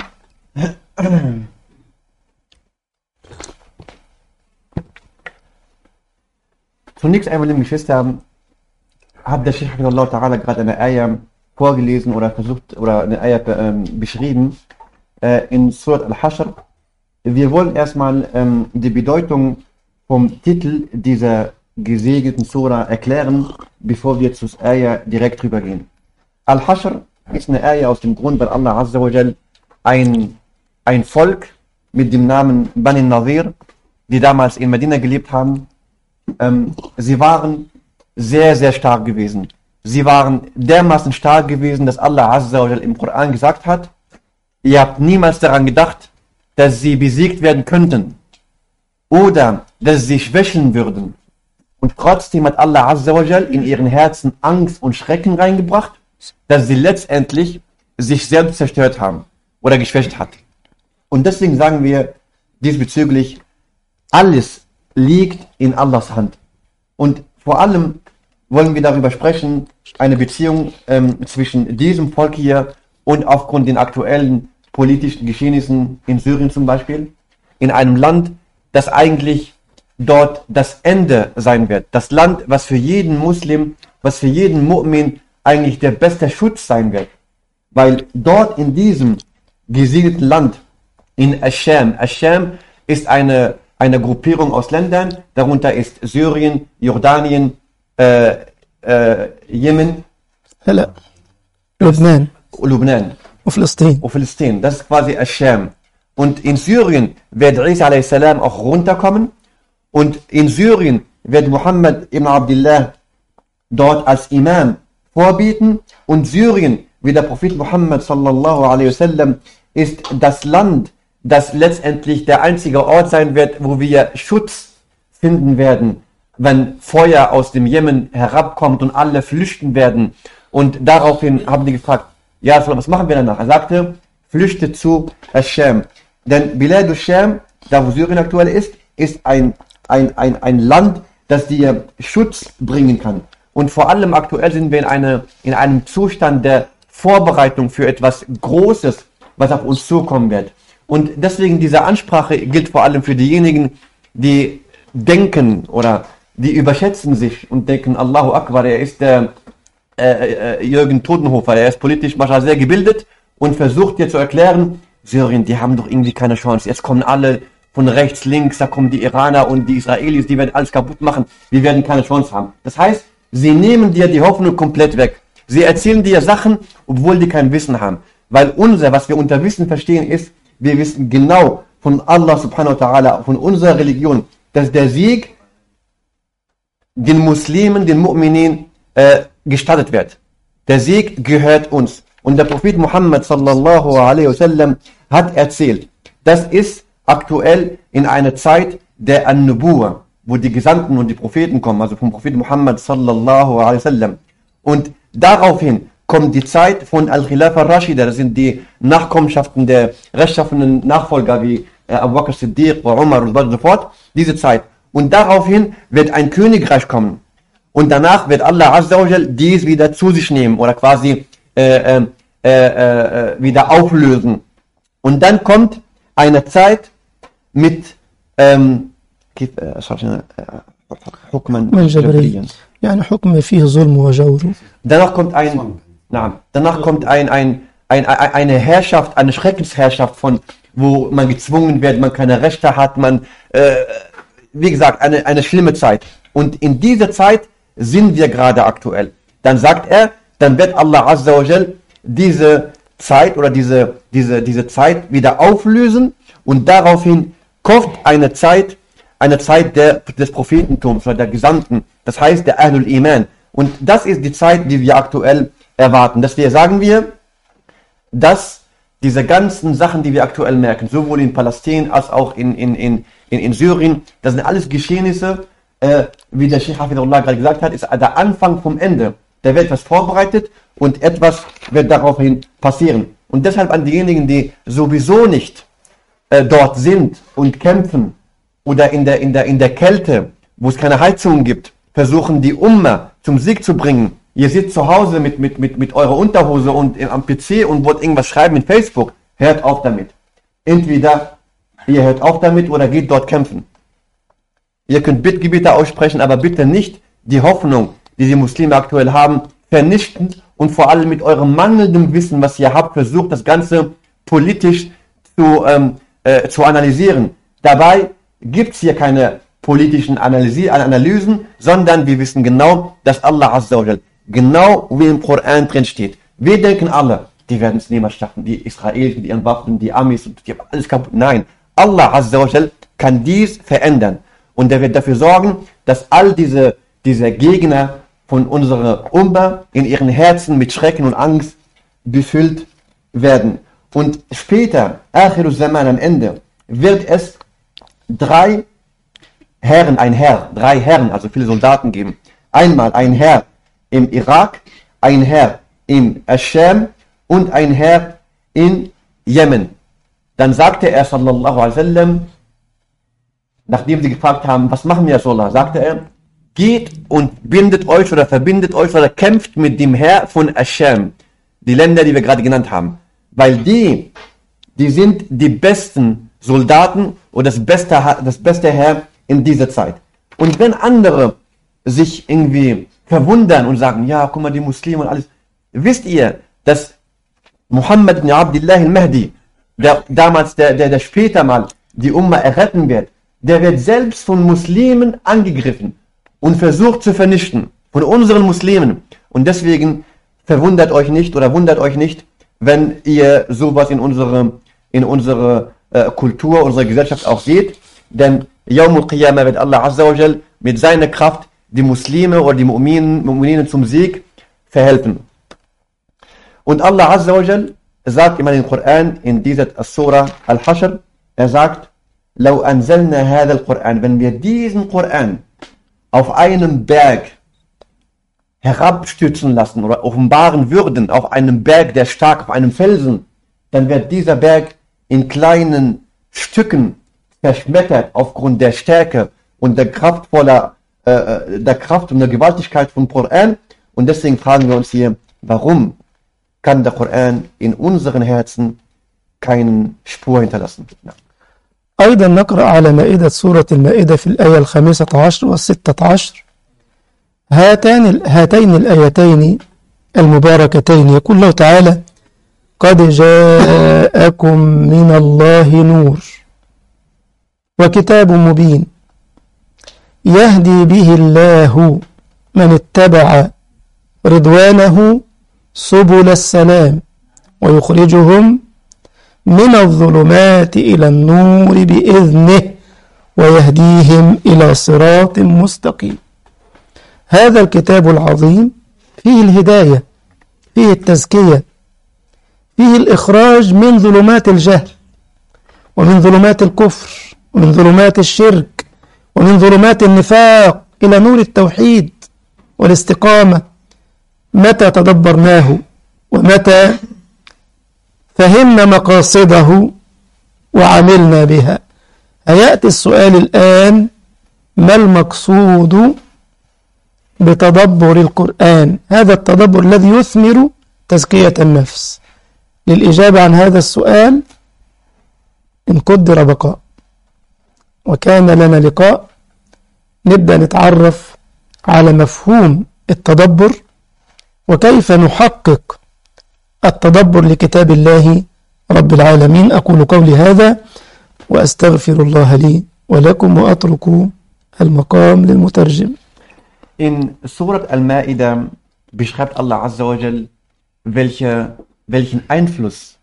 Zunächst einmal, liebe Geschwister, hat der Sheikh Allah Ta'ala gerade eine Eier vorgelesen oder versucht, oder eine Eier ähm, beschrieben äh, in Surat al-Hashr. Wir wollen erstmal ähm, die Bedeutung vom Titel dieser gesegneten Sura erklären, bevor wir zu Eier direkt rübergehen. Al-Hashr ist eine Eier aus dem Grund, weil Allah Azza wa Jal ein, ein Volk mit dem Namen Bani Nadir, die damals in Medina gelebt haben, ähm, sie waren sehr, sehr stark gewesen. Sie waren dermaßen stark gewesen, dass Allah Azza wa Jal im Koran gesagt hat, ihr habt niemals daran gedacht, dass sie besiegt werden könnten oder dass sie schwächeln würden. Und trotzdem hat Allah Azza wa Jal in ihren Herzen Angst und Schrecken reingebracht, dass sie letztendlich sich selbst zerstört haben oder geschwächt hat. Und deswegen sagen wir diesbezüglich, alles liegt in Allahs Hand. Und vor allem wollen wir darüber sprechen, eine Beziehung ähm, zwischen diesem Volk hier und aufgrund den aktuellen politischen Geschehnissen in Syrien zum Beispiel, in einem Land, das eigentlich dort das Ende sein wird. Das Land, was für jeden Muslim, was für jeden Mu'min eigentlich der beste Schutz sein wird. Weil dort in diesem gesiegelten Land, in Ascham, Ascham ist eine, eine Gruppierung aus Ländern, darunter ist Syrien, Jordanien, äh, äh, Jemen, هلا لبنان Lubnan وفلسطين und Philistinen. Das ist quasi Ascham. Und in Syrien wird Isa a.s. auch runterkommen. Und in Syrien wird Muhammad ibn Abdullah dort als Imam vorbieten. Und Syrien, wie der Prophet Muhammad sallallahu alaihi wasallam, ist das Land, das letztendlich der einzige Ort sein wird, wo wir Schutz finden werden, wenn Feuer aus dem Jemen herabkommt und alle flüchten werden. Und daraufhin haben die gefragt, ja, Rasulullah, was machen wir danach? Er sagte, flüchte zu Ascham. Denn Bilad Sham, da wo Syrien aktuell ist, ist ein, ein, ein, ein Land, das dir Schutz bringen kann. Und vor allem aktuell sind wir in, eine, in einem Zustand der Vorbereitung für etwas Großes, was auf uns zukommen wird. Und deswegen diese Ansprache gilt vor allem für diejenigen, die denken oder die überschätzen sich und denken, Allahu Akbar, er ist der äh, äh, Jürgen Totenhofer, er ist politisch manchmal sehr gebildet und versucht dir zu erklären, Syrien, die haben doch irgendwie keine Chance. Jetzt kommen alle von rechts, links, da kommen die Iraner und die Israelis, die werden alles kaputt machen. Wir werden keine Chance haben. Das heißt, sie nehmen dir die Hoffnung komplett weg. Sie erzählen dir Sachen, obwohl die kein Wissen haben. Weil unser, was wir unter Wissen verstehen, ist, wir wissen genau von Allah subhanahu wa ta'ala, von unserer Religion, dass der Sieg den Muslimen, den Mu'minin äh, gestattet wird. Der Sieg gehört uns. Und der Prophet Muhammad sallallahu alaihi wasallam hat erzählt, das ist aktuell in einer Zeit der An-Nubuwa, wo die Gesandten und die Propheten kommen, also vom Prophet Muhammad sallallahu alaihi wasallam. Und daraufhin kommt die Zeit von Al-Khilafa Rashida, das sind die Nachkommenschaften der rechtschaffenen Nachfolger wie äh, Abu Bakr Siddiq, Umar und so fort, diese Zeit. Und daraufhin wird ein Königreich kommen. Und danach wird Allah Azza wa Jal dies wieder zu sich nehmen oder quasi äh, äh, äh, äh, wieder auflösen. Und dann kommt eine Zeit mit ähm, كيف آه، صار آه، حكما من جبريا يعني حكم فيه ظلم وجور Danach kommt ein, na, danach kommt ein, ein, ein, ein, eine Herrschaft, eine Schreckensherrschaft von, wo man gezwungen wird, man keine Rechte hat, man, äh, wie gesagt, eine, eine schlimme Zeit. Und in dieser Zeit sind wir gerade aktuell. Dann sagt er, dann wird Allah Azza wa Jal diese Zeit oder diese, diese, diese Zeit wieder auflösen und daraufhin kommt eine Zeit, eine Zeit der, des Prophetentums oder der Gesandten, das heißt der Ahlul Iman. Und das ist die Zeit, die wir aktuell erwarten. Dass wir sagen wir, dass diese ganzen Sachen, die wir aktuell merken, sowohl in Palästina als auch in, in, in, in, in Syrien, das sind alles Geschehnisse, äh, wie der Sheikh Hafidullah gerade gesagt hat, ist der Anfang vom Ende. Da wird etwas vorbereitet und etwas wird daraufhin passieren. Und deshalb an diejenigen, die sowieso nicht äh, dort sind und kämpfen oder in der, in, der, in der Kälte, wo es keine Heizungen gibt, versuchen die Umma zum Sieg zu bringen. Ihr sitzt zu Hause mit, mit, mit, mit eurer Unterhose und äh, am PC und wollt irgendwas schreiben mit Facebook. Hört auf damit. Entweder ihr hört auf damit oder geht dort kämpfen. Ihr könnt Bittgebete aussprechen, aber bitte nicht die Hoffnung, die die Muslime aktuell haben, vernichten und vor allem mit eurem mangelnden Wissen, was ihr habt, versucht das Ganze politisch zu, ähm, äh, zu analysieren. Dabei gibt es hier keine politischen Analyse, Analysen, sondern wir wissen genau, dass Allah Azza wa Jal, genau wie im Koran drin steht. Wir denken alle, die werden es niemals schaffen, die Israelis mit ihren Waffen, die Amis, die haben alles kaputt. Nein, Allah Azza wa Jal kann dies verändern. Und er wird dafür sorgen, dass all diese, diese Gegner von unserer Umma in ihren Herzen mit Schrecken und Angst befüllt werden. Und später, Akhiru Zaman am Ende, wird es drei Herren, ein Herr, drei Herren, also viele Soldaten geben. Einmal ein Herr im Irak, ein Herr im Ascham und ein Herr in Jemen. Dann sagte er, sallallahu alaihi wasallam, nachdem sie gefragt haben, was machen wir, Rasulullah, sagte er, geht und bindet euch oder verbindet euch oder kämpft mit dem Herr von Ascham, die Länder, die wir gerade genannt haben. Weil die, die sind die besten Soldaten und das beste, das beste Herr in dieser Zeit. Und wenn andere sich irgendwie verwundern und sagen, ja, guck mal, die Muslime und alles, wisst ihr, dass Muhammad ibn Abdullah al-Mahdi, der damals, der, der, der später mal die Umma erretten wird, der wird selbst von Muslimen angegriffen und versucht zu vernichten, von unseren Muslimen. Und deswegen verwundert euch nicht oder wundert euch nicht, wenn ihr sowas in unsere, in unsere äh, Kultur, unsere Gesellschaft auch seht. Denn Yawm al-Qiyamah wird Allah Azza wa Jal mit seiner Kraft die Muslime oder die Mu'minen, Mu'minen zum Sieg verhelfen. Und Allah Azza wa Jal sagt immer im Koran, in dieser Surah Al-Hashr, er sagt, لو أنزلنا هذا القرآن wenn wir diesen Koran auf einem Berg herabstürzen lassen oder offenbaren würden, auf einem Berg, der stark, auf einem Felsen, dann wird dieser Berg in kleinen Stücken verschmettert aufgrund der Stärke und der kraftvoller, äh, der Kraft und der Gewaltigkeit von Koran. Und deswegen fragen wir uns hier, warum kann der Koran in unseren Herzen keinen Spur hinterlassen? Ja. أيضا نقرأ على مائدة سورة المائدة في الآية الخامسة عشر والستة عشر هاتان هاتين الآيتين المباركتين يقول الله تعالى قد جاءكم من الله نور وكتاب مبين يهدي به الله من اتبع رضوانه سبل السلام ويخرجهم من الظلمات إلى النور بإذنه ويهديهم إلى صراط مستقيم هذا الكتاب العظيم فيه الهداية فيه التزكية فيه الإخراج من ظلمات الجهل ومن ظلمات الكفر ومن ظلمات الشرك ومن ظلمات النفاق إلى نور التوحيد والاستقامة متى تدبرناه ومتى فهمنا مقاصده وعملنا بها هيأتي السؤال الآن ما المقصود بتدبر القرآن هذا التدبر الذي يثمر تزكية النفس للإجابة عن هذا السؤال إن قدر بقاء وكان لنا لقاء نبدأ نتعرف على مفهوم التدبر وكيف نحقق التدبر لكتاب الله رب العالمين أقول قولي هذا وأستغفر الله لي ولكم وأترك المقام للمترجم In Surat Al-Ma'idah beschreibt Allah Azza wa Jal, welche, welchen Einfluss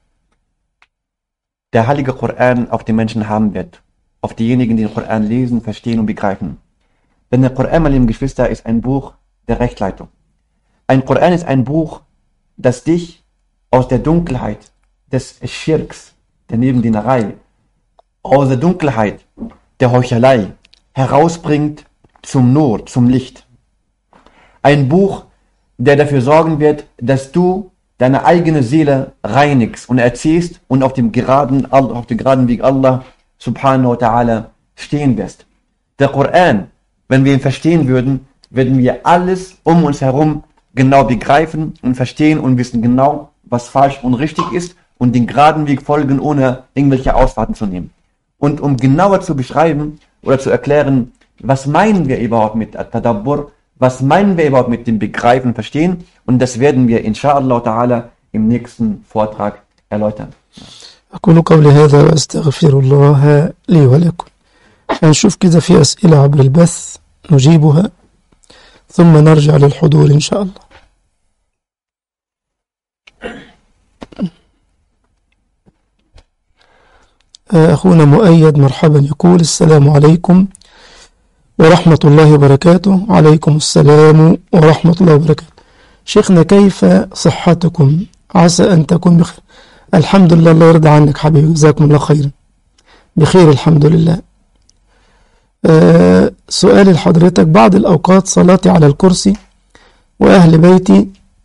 der heilige Koran auf die Menschen haben wird. Auf diejenigen, die den Koran lesen, verstehen und begreifen. Denn der Koran, meine lieben Geschwister, ist ein Buch der Rechtleitung. Ein Koran ist ein Buch, das dich aus der Dunkelheit des Schirks, der Nebendienerei, aus der Dunkelheit der Heuchelei herausbringt zum Nur, zum Licht. Ein Buch, der dafür sorgen wird, dass du deine eigene Seele reinigst und erziehst und auf dem geraden, auf dem geraden Weg Allah subhanahu wa ta'ala stehen wirst. Der Koran, wenn wir ihn verstehen würden, würden wir alles um uns herum genau begreifen und verstehen und wissen genau, was falsch und richtig ist und den geraden Weg folgen, ohne irgendwelche Ausfahrten zu nehmen. Und um genauer zu beschreiben oder zu erklären, was meinen wir überhaupt mit Tadabbur, was meinen wir überhaupt mit dem Begreifen und Verstehen, und das werden wir inshallah ta'ala im nächsten Vortrag erläutern. أقول قولي هذا وأستغفر الله لي ولكم هنشوف كده في أسئلة عبر البث نجيبها ثم نرجع للحضور إن شاء الله أخونا مؤيد مرحبا يقول السلام عليكم ورحمة الله وبركاته عليكم السلام ورحمة الله وبركاته شيخنا كيف صحتكم عسى أن تكون بخير الحمد لله الله يرضى عنك حبيبي جزاكم الله خيرا بخير الحمد لله أه سؤال لحضرتك بعض الأوقات صلاتي على الكرسي وأهل بيتي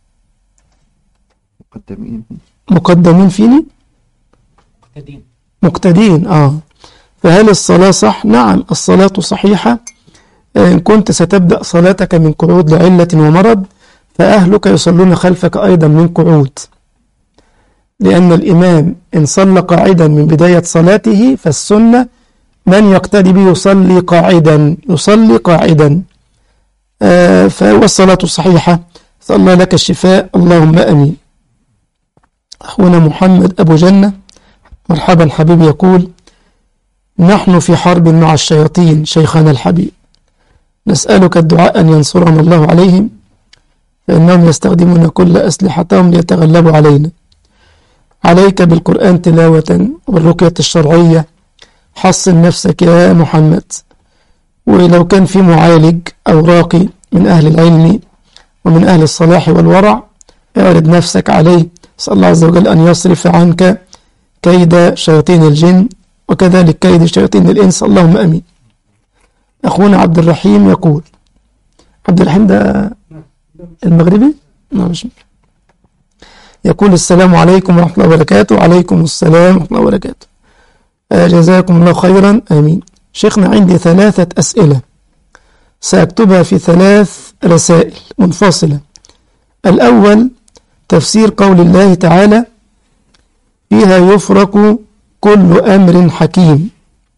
مقدمين مقدمين فيني مقتدين مقتدين آه فهل الصلاة صح؟ نعم الصلاة صحيحة إن كنت ستبدأ صلاتك من قعود لعلة ومرض فأهلك يصلون خلفك أيضا من قعود لأن الإمام إن صلى قاعدا من بداية صلاته فالسنة من يقتدي به يصلي قاعدا يصلي قاعدا آه فهو الصلاة صحيحة صلى الله لك الشفاء اللهم أمين أخونا محمد أبو جنة مرحبا حبيبي يقول نحن في حرب مع الشياطين شيخنا الحبيب نسألك الدعاء أن ينصرنا الله عليهم فإنهم يستخدمون كل أسلحتهم ليتغلبوا علينا عليك بالقرآن تلاوة والرقية الشرعية حصن نفسك يا محمد ولو كان في معالج أو راقي من أهل العلم ومن أهل الصلاح والورع اعرض نفسك عليه صلى الله عز وجل أن يصرف عنك كيد شياطين الجن وكذلك كيد شياطين الإنس اللهم أمين أخونا عبد الرحيم يقول عبد الرحيم ده المغربي؟ نعم مش يقول السلام عليكم ورحمة الله وبركاته وعليكم السلام ورحمة الله وبركاته آه جزاكم الله خيرا آمين شيخنا عندي ثلاثة أسئلة سأكتبها في ثلاث رسائل منفصلة الأول تفسير قول الله تعالى فيها يفرق كل أمر حكيم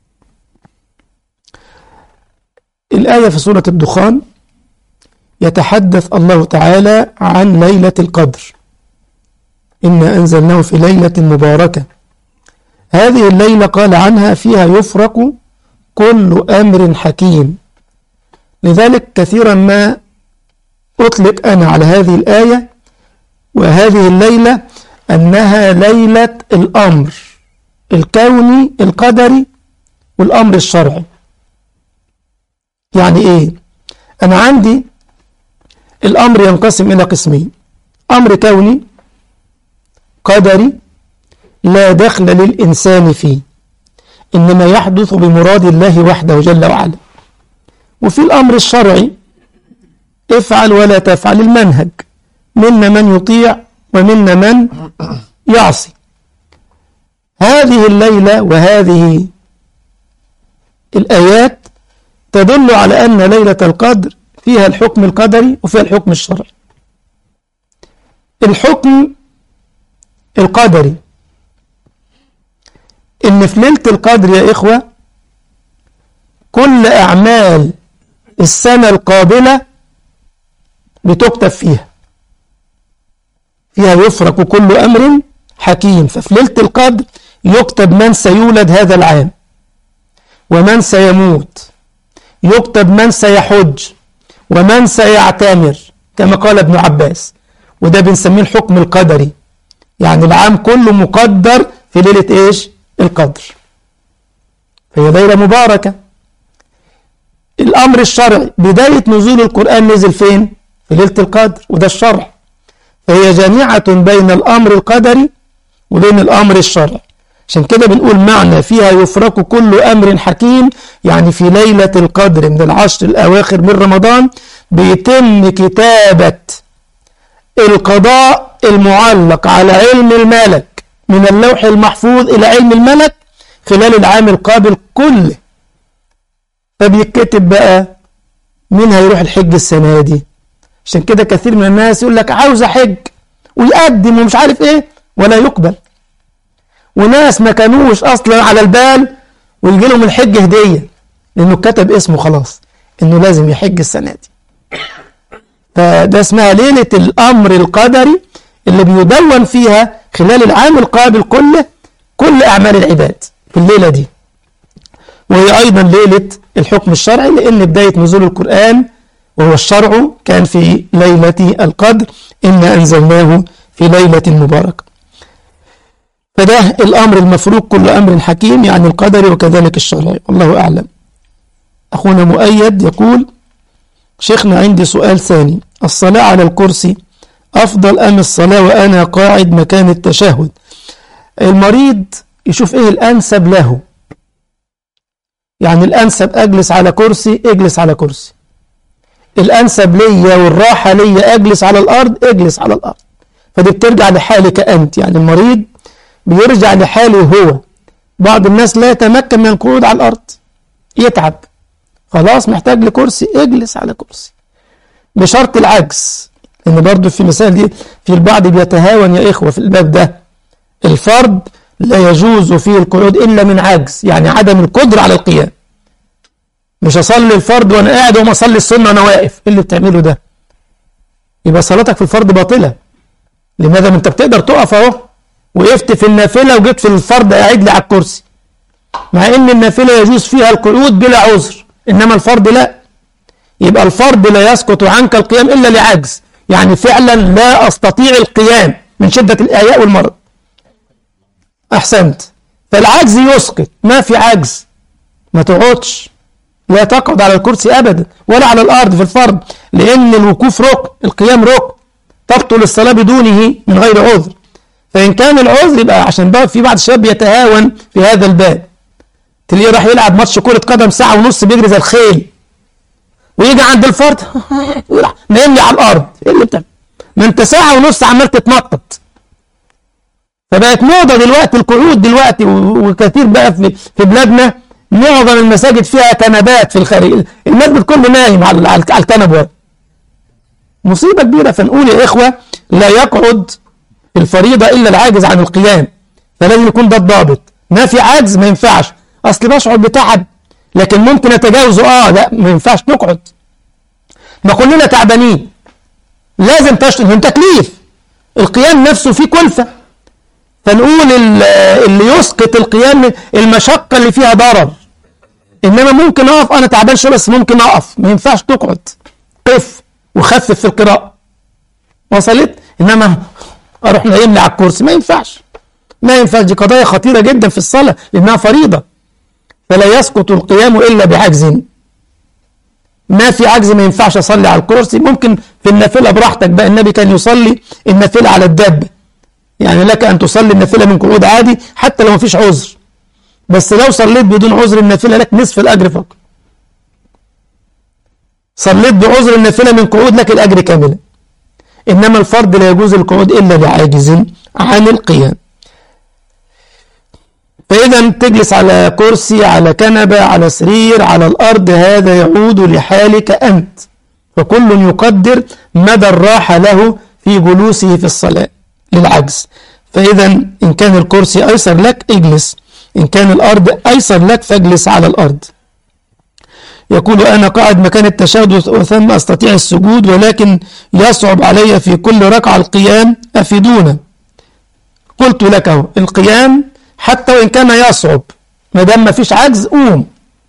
الآية في سورة الدخان يتحدث الله تعالى عن ليلة القدر إنا أنزلناه في ليلة مباركة هذه الليلة قال عنها فيها يفرق كل أمر حكيم لذلك كثيرا ما أطلق أنا على هذه الآية وهذه الليلة أنها ليلة الأمر الكوني القدري والأمر الشرعي يعني إيه أنا عندي الأمر ينقسم إلى قسمين أمر كوني قدري لا دخل للإنسان فيه إنما يحدث بمراد الله وحده جل وعلا وفي الأمر الشرعي افعل ولا تفعل المنهج منا من يطيع ومنا من يعصي هذه الليلة وهذه الآيات تدل على أن ليلة القدر فيها الحكم القدري وفيها الحكم الشرعي الحكم القدري إن في ليلة القدر يا إخوة كل أعمال السنة القابلة بتكتب فيها فيها يفرق كل أمر حكيم ففي ليلة القدر يكتب من سيولد هذا العام ومن سيموت يكتب من سيحج ومن سيعتمر كما قال ابن عباس وده بنسميه الحكم القدري يعني العام كله مقدر في ليلة ايش القدر فهي ليلة مباركة الأمر الشرعي بداية نزول القرآن نزل فين في ليلة القدر وده الشرع فهي جامعة بين الأمر القدري وبين الأمر الشرعي عشان كده بنقول معنى فيها يفرق كل أمر حكيم يعني في ليلة القدر من العشر الأواخر من رمضان بيتم كتابة القضاء المعلق على علم الملك من اللوح المحفوظ إلى علم الملك خلال العام القابل كله فبيتكتب بقى مين هيروح الحج السنة دي عشان كده كثير من الناس يقول لك عاوز أحج ويقدم ومش عارف إيه ولا يقبل وناس ما كانوش أصلا على البال ويجي لهم الحج هدية لأنه كتب اسمه خلاص إنه لازم يحج السنة دي فده اسمها ليلة الأمر القدري اللي بيدون فيها خلال العام القابل كله كل أعمال العباد في الليلة دي وهي أيضا ليلة الحكم الشرعي لأن بداية نزول القرآن وهو الشرع كان في ليلة القدر إنا أنزلناه في ليلة مباركة فده الأمر المفروض كل أمر حكيم يعني القدري وكذلك الشرعي والله أعلم أخونا مؤيد يقول شيخنا عندي سؤال ثاني الصلاة على الكرسي أفضل أم الصلاة وأنا قاعد مكان التشهد المريض يشوف إيه الأنسب له يعني الأنسب أجلس على كرسي اجلس على كرسي الأنسب ليا والراحة ليا أجلس على الأرض اجلس على الأرض فدي بترجع لحالك أنت يعني المريض بيرجع لحاله هو بعض الناس لا يتمكن من القعود على الأرض يتعب خلاص محتاج لكرسي اجلس على كرسي بشرط العجز لأن برضو في مثال دي في البعض بيتهاون يا إخوة في الباب ده الفرد لا يجوز فيه القعود إلا من عجز يعني عدم القدرة على القيام مش أصلي الفرد وأنا قاعد وما أصلي السنة وأنا واقف إيه اللي بتعمله ده يبقى صلاتك في الفرد باطلة لماذا ما أنت بتقدر تقف أهو وقفت في النافلة وجيت في الفرد قاعد لي على الكرسي مع ان النافلة يجوز فيها القعود بلا عذر انما الفرد لا يبقى الفرد لا يسقط عنك القيام الا لعجز يعني فعلا لا استطيع القيام من شدة الاياء والمرض احسنت فالعجز يسقط ما في عجز ما تقعدش لا تقعد على الكرسي ابدا ولا على الارض في الفرد لان الوقوف ركن القيام ركن تبطل الصلاة بدونه من غير عذر فإن كان العذر يبقى عشان بقى في بعض الشباب يتهاون في هذا الباب تلاقيه راح يلعب ماتش كرة قدم ساعة ونص بيجري زي الخيل ويجي عند الفرد نايم لي على الأرض ايه اللي بتعمل؟ ما أنت ساعة ونص عمال تتنطط فبقت موضة دلوقتي القعود دلوقتي وكثير بقى في في بلادنا معظم المساجد فيها كنبات في الخارج المسجد كله نايم على على الكنب مصيبة كبيرة فنقول يا إخوة لا يقعد الفريضة إلا العاجز عن القيام فلازم يكون ده الضابط ما في عجز ما ينفعش أصل بشعر بتعب لكن ممكن أتجاوزه آه لا ما ينفعش تقعد ما كلنا تعبانين لازم تشتغل من تكليف القيام نفسه فيه كلفة فنقول ال- اللي يسقط القيام المشقة اللي فيها ضرر إنما ممكن أقف أنا تعبان شوية بس ممكن أقف ما ينفعش تقعد قف وخفف في القراءة وصلت إنما أروح نايمني على الكرسي ما ينفعش ما ينفعش دي قضايا خطيرة جدا في الصلاة لأنها فريضة فلا يسقط القيام إلا بعجز ما في عجز ما ينفعش أصلي على الكرسي ممكن في النافلة براحتك بقى النبي كان يصلي النافلة على الدابة يعني لك أن تصلي النافلة من قعود عادي حتى لو ما فيش عذر بس لو صليت بدون عذر النافلة لك نصف الأجر فقط صليت بعذر النافلة من قعود لك الأجر كاملا إنما الفرض لا يجوز القعود إلا بعاجز عن القيام فإذا تجلس على كرسي على كنبة على سرير على الأرض هذا يعود لحالك أنت فكل يقدر مدى الراحة له في جلوسه في الصلاة للعجز فإذا إن كان الكرسي أيسر لك اجلس إن كان الأرض أيسر لك فاجلس على الأرض يقول أنا قاعد مكان التشهد وثم أستطيع السجود ولكن يصعب علي في كل ركعة القيام أفيدونا قلت لك أهو القيام حتى وإن كان يصعب ما دام ما فيش عجز قوم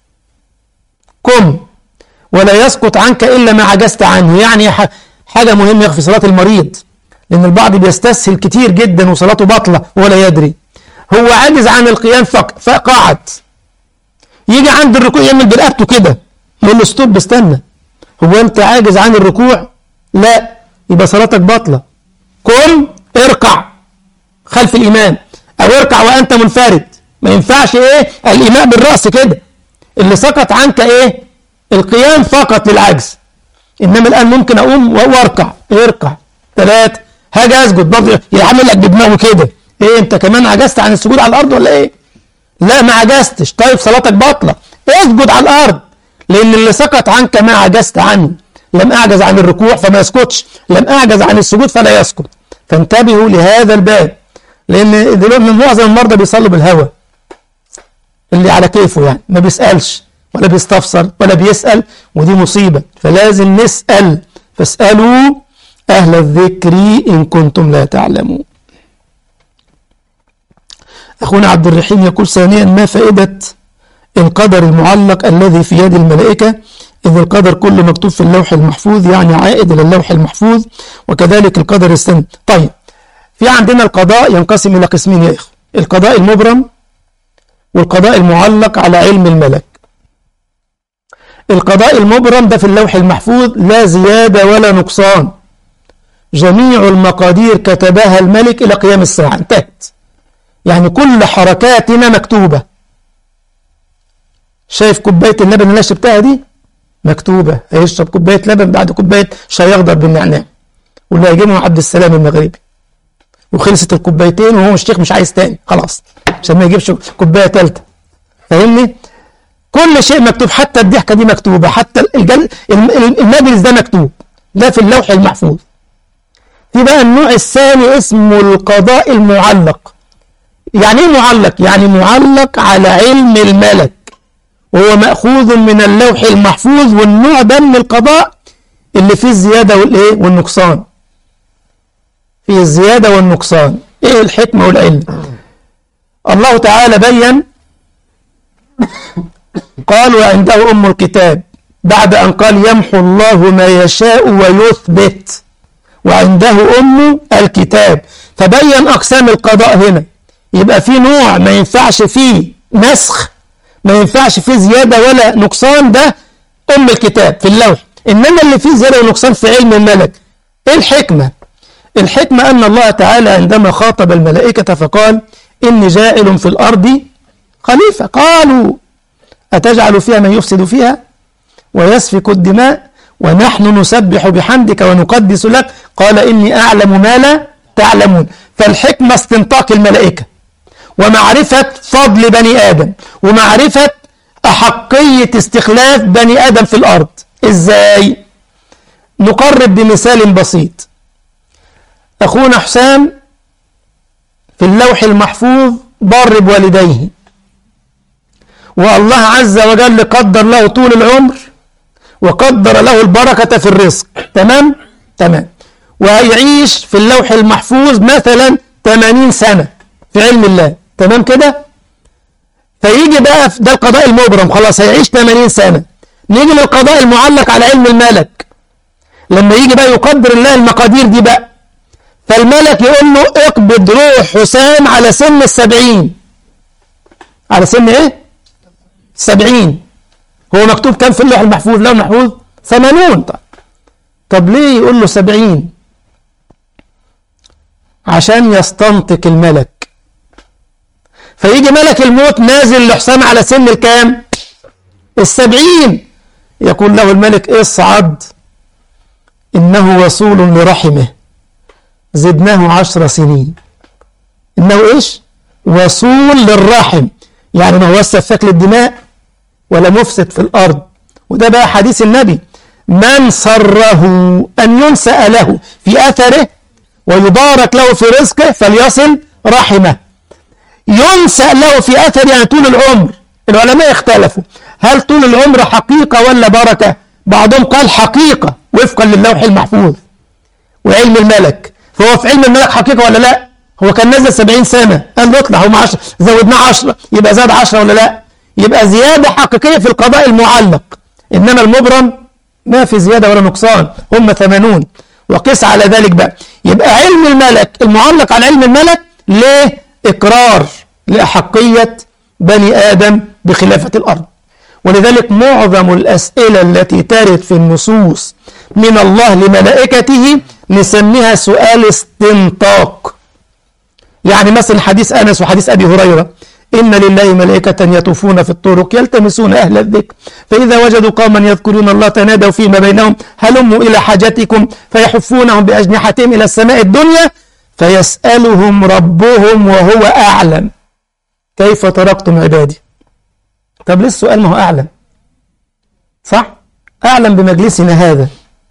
قم ولا يسقط عنك إلا ما عجزت عنه يعني ح- حاجة مهمة في صلاة المريض لأن البعض بيستسهل كتير جدا وصلاته باطلة ولا يدري هو عاجز عن القيام فق- فقعد يجي عند الركوع يعمل برقبته كده يقول له ستوب استنى هو أنت عاجز عن الركوع لا يبقى صلاتك باطلة قم اركع خلف الإمام أو اركع وأنت منفرد ما ينفعش إيه الإمام بالرأس كده اللي سقط عنك إيه القيام فقط للعجز إنما الآن ممكن أقوم وأركع اركع ثلاثة هاجي أسجد برضه يعمل لك بدماغه كده إيه أنت كمان عجزت عن السجود على الأرض ولا إيه لا ما عجزتش طيب صلاتك باطلة اسجد على الأرض لأن اللي سقط عنك ما عجزت عنه لم أعجز عن الركوع فما يسكتش لم أعجز عن السجود فلا يسكت فانتبهوا لهذا الباب لأن دلوقتي معظم المرضى بيصلوا بالهوى اللي على كيفه يعني ما بيسألش ولا بيستفسر ولا بيسأل ودي مصيبة فلازم نسأل فاسألوا أهل الذكر إن كنتم لا تعلمون أخونا عبد الرحيم يقول ثانيا ما فائدة القدر المعلق الذي في يد الملائكة إذ القدر كله مكتوب في اللوح المحفوظ يعني عائد إلى اللوح المحفوظ وكذلك القدر السن طيب في عندنا القضاء ينقسم إلى قسمين يا إخوة القضاء المبرم والقضاء المعلق على علم الملك القضاء المبرم ده في اللوح المحفوظ لا زيادة ولا نقصان جميع المقادير كتبها الملك إلى قيام الساعة انتهت يعني كل حركاتنا مكتوبة شايف كوباية اللبن اللي أنا شربتها دي مكتوبة هيشرب كوباية لبن بعد كوباية شاي أخضر بالنعناع واللي هيجيبه عبد السلام المغربي وخلصت الكوبايتين وهو الشيخ مش عايز تاني خلاص عشان ما يجيبش كوباية تالتة فاهمني كل شيء مكتوب حتى الضحكة دي مكتوبة حتى الجل... الم- المجلس ده مكتوب ده في اللوح المحفوظ في بقى النوع الثاني اسمه القضاء المعلق يعني ايه معلق يعني معلق على علم الملك وهو مأخوذ من اللوح المحفوظ والنوع ده من القضاء اللي فيه الزيادة والايه والنقصان فيه الزيادة والنقصان ايه الحكمة والعلم الله تعالى بين قال وعنده أم الكتاب بعد أن قال يمحو الله ما يشاء ويثبت وعنده أم الكتاب فبين أقسام القضاء هنا يبقى في نوع ما ينفعش فيه نسخ ما ينفعش فيه زيادة ولا نقصان ده أم الكتاب في اللوح إنما اللي فيه زيادة ونقصان في علم الملك إيه الحكمة؟ الحكمة أن الله تعالى عندما خاطب الملائكة فقال إني جاعل في الأرض خليفة قالوا أتجعل فيها من يفسد فيها ويسفك الدماء ونحن نسبح بحمدك ونقدس لك قال إني أعلم ما لا تعلمون فالحكمة استنطاق الملائكة ومعرفة فضل بني آدم ومعرفة أحقية استخلاف بني آدم في الأرض إزاي؟ نقرب بمثال بسيط أخونا حسام في اللوح المحفوظ بر بوالديه والله عز وجل قدر له طول العمر وقدر له البركة في الرزق تمام؟ تمام وهيعيش في اللوح المحفوظ مثلا 80 سنة في علم الله تمام كده فيجي بقى في- ده القضاء المبرم خلاص هيعيش 80 سنة نيجي للقضاء المعلق على علم الملك لما يجي بقى يقدر الله المقادير دي بقى فالملك يقول له اقبض روح حسام على سن السبعين على سن ايه سبعين هو مكتوب كام في اللوح المحفوظ اللوح المحفوظ ثمانون طب. طب ليه يقول له سبعين عشان يستنطق الملك فيجي ملك الموت نازل لحسام على سن الكام السبعين يقول له الملك اصعد إنه وصول لرحمه زدناه عشر سنين إنه إيش وصول للرحم يعني ما هو سفاك للدماء ولا مفسد في الأرض وده بقى حديث النبي من سره أن ينسأ له في أثره ويبارك له في رزقه فليصل رحمه ينسأ له في أثر يعني طول العمر العلماء اختلفوا هل طول العمر حقيقة ولا بركة بعضهم قال حقيقة وفقا للوح المحفوظ وعلم الملك فهو في علم الملك حقيقة ولا لا هو كان نزل 70 سنة قال له اطلع هم 10 زودناه 10 يبقى زاد 10 ولا لا يبقى زيادة حقيقية في القضاء المعلق إنما المبرم ما في زيادة ولا نقصان هم 80 وقس على ذلك بقى يبقى علم الملك المعلق على علم الملك ليه إقرار لأحقية بني آدم بخلافة الأرض ولذلك معظم الأسئلة التي ترد في النصوص من الله لملائكته نسميها سؤال استنطاق يعني مثلا حديث أنس وحديث أبي هريرة إن لله ملائكة يطوفون في الطرق يلتمسون أهل الذكر فإذا وجدوا قوما يذكرون الله تنادوا فيما بينهم هلموا إلى حاجتكم فيحفونهم بأجنحتهم إلى السماء الدنيا فيسألهم ربهم وهو أعلم كيف تركتم عبادي طب ليه السؤال ما هو أعلم صح أعلم بمجلسنا هذا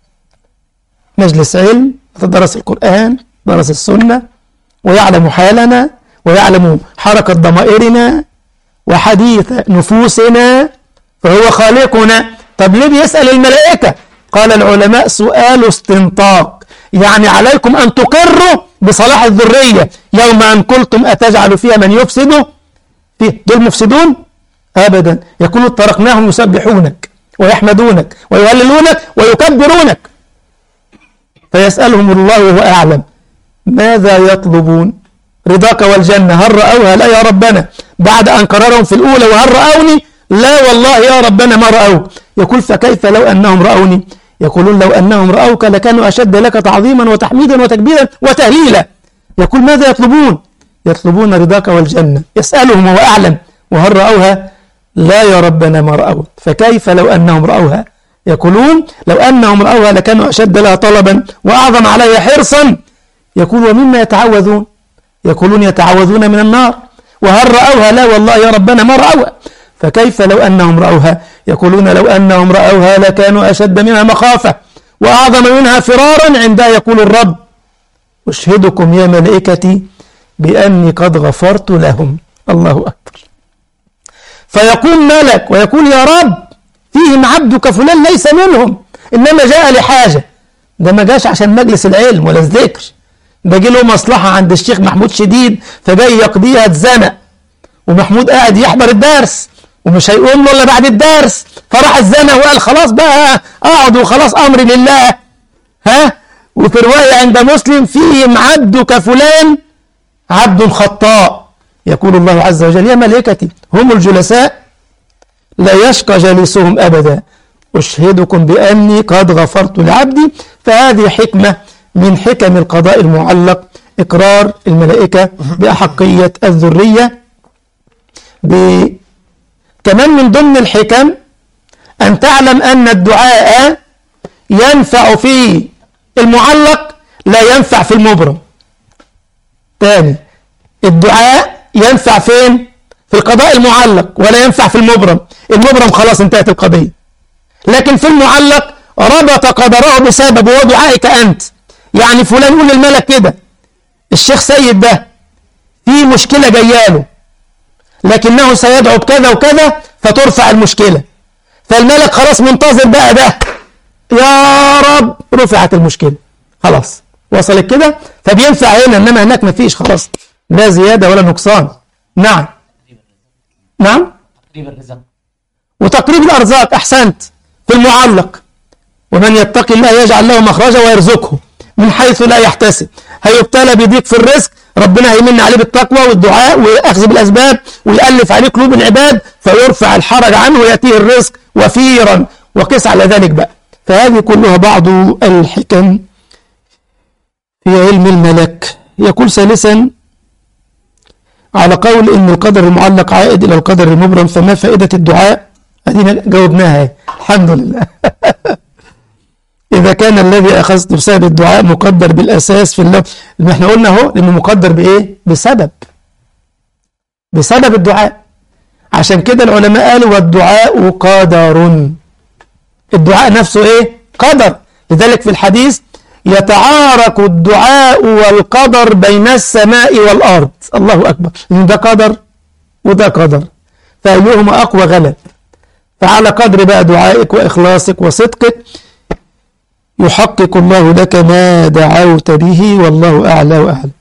مجلس علم تدرس القرآن درس السنة ويعلم حالنا ويعلم حركة ضمائرنا وحديث نفوسنا فهو خالقنا طب ليه بيسأل الملائكة قال العلماء سؤال استنطاق يعني عليكم أن تقروا بصلاح الذرية يوم أن قلتم أتجعل فيها من يفسد فيه دول مفسدون أبدا يقول تركناهم يسبحونك ويحمدونك ويهللونك ويكبرونك فيسألهم الله وهو أعلم ماذا يطلبون رضاك والجنة هل رأوها لا يا ربنا بعد أن قررهم في الأولى وهل رأوني لا والله يا ربنا ما رأوك يقول فكيف لو أنهم رأوني يقولون لو أنهم رأوك لكانوا أشد لك تعظيما وتحميدا وتكبيرا وتهليلا يقول ماذا يطلبون يطلبون رضاك والجنة يسألهم وهو أعلم وهل رأوها لا يا ربنا ما رأوا فكيف لو أنهم رأوها يقولون لو أنهم رأوها لكانوا أشد لها طلبا وأعظم عليها حرصا يقول ومما يتعوذون يقولون يتعوذون من النار وهل رأوها لا والله يا ربنا ما رأوها فكيف لو أنهم رأوها يقولون لو أنهم رأوها لكانوا أشد منها مخافة وأعظم منها فرارا عندها يقول الرب أشهدكم يا ملائكتي بأني قد غفرت لهم الله أكبر فيقول ملك ويقول يا رب فيهم عبدك فلان ليس منهم إنما جاء لحاجة ده ما جاش عشان مجلس العلم ولا الذكر ده جه له مصلحة عند الشيخ محمود شديد فجاي يقضيها اتزنق ومحمود قاعد يحضر الدرس ومش هيقوم له الا بعد الدرس فراح اتزنق وقال خلاص بقى اقعد وخلاص امري لله ها وفي رواية عند مسلم فيهم عبدك فلان عبد خطاء يقول الله عز وجل يا ملائكتي هم الجلساء لا يشقى جالسهم أبدا أشهدكم بأني قد غفرت لعبدي فهذه حكمة من حكم القضاء المعلق إقرار الملائكة بأحقية الذرية ب... كمان من ضمن الحكم أن تعلم أن الدعاء ينفع في المعلق لا ينفع في المبرم تاني الدعاء ينفع فين في القضاء المعلق ولا ينفع في المبرم المبرم خلاص انتهت القضية لكن في المعلق ربط قدره بسبب وهو دعائك أنت يعني فلان يقول للملك كده الشيخ سيد ده في مشكلة جاياله لكنه سيدعو بكذا وكذا فترفع المشكلة فالملك خلاص منتظر بقى ده يا رب رفعت المشكلة خلاص وصلت كده فبينفع هنا انما هناك مفيش خلاص لا زياده ولا نقصان نعم نعم تقريب الرزق وتقريب الارزاق احسنت في المعلق ومن يتقي الله يجعل له مخرجا ويرزقه من حيث لا يحتسب هيبتلى بيضيق في الرزق ربنا هيمن عليه بالتقوى والدعاء واخذ بالاسباب ويالف عليه قلوب العباد فيرفع الحرج عنه وياتيه الرزق وفيرا وقس على ذلك بقى فهذه كلها بعض الحكم في علم الملك يقول ثالثا على قول ان القدر المعلق عائد الى القدر المبرم فما فائده الدعاء ادينا جاوبناها الحمد لله إذا كان الذي أخذت بسبب الدعاء مقدر بالأساس في اللفظ ما احنا قلنا اهو لأنه مقدر بإيه؟ بسبب بسبب الدعاء عشان كده العلماء قالوا والدعاء قدر الدعاء نفسه إيه؟ قدر لذلك في الحديث يتعارك الدعاء والقدر بين السماء والأرض الله أكبر إن ده قدر وده قدر فأيهما أقوى غلب فعلى قدر بقى دعائك وإخلاصك وصدقك يحقق الله لك ما دعوت به والله أعلى وأعلم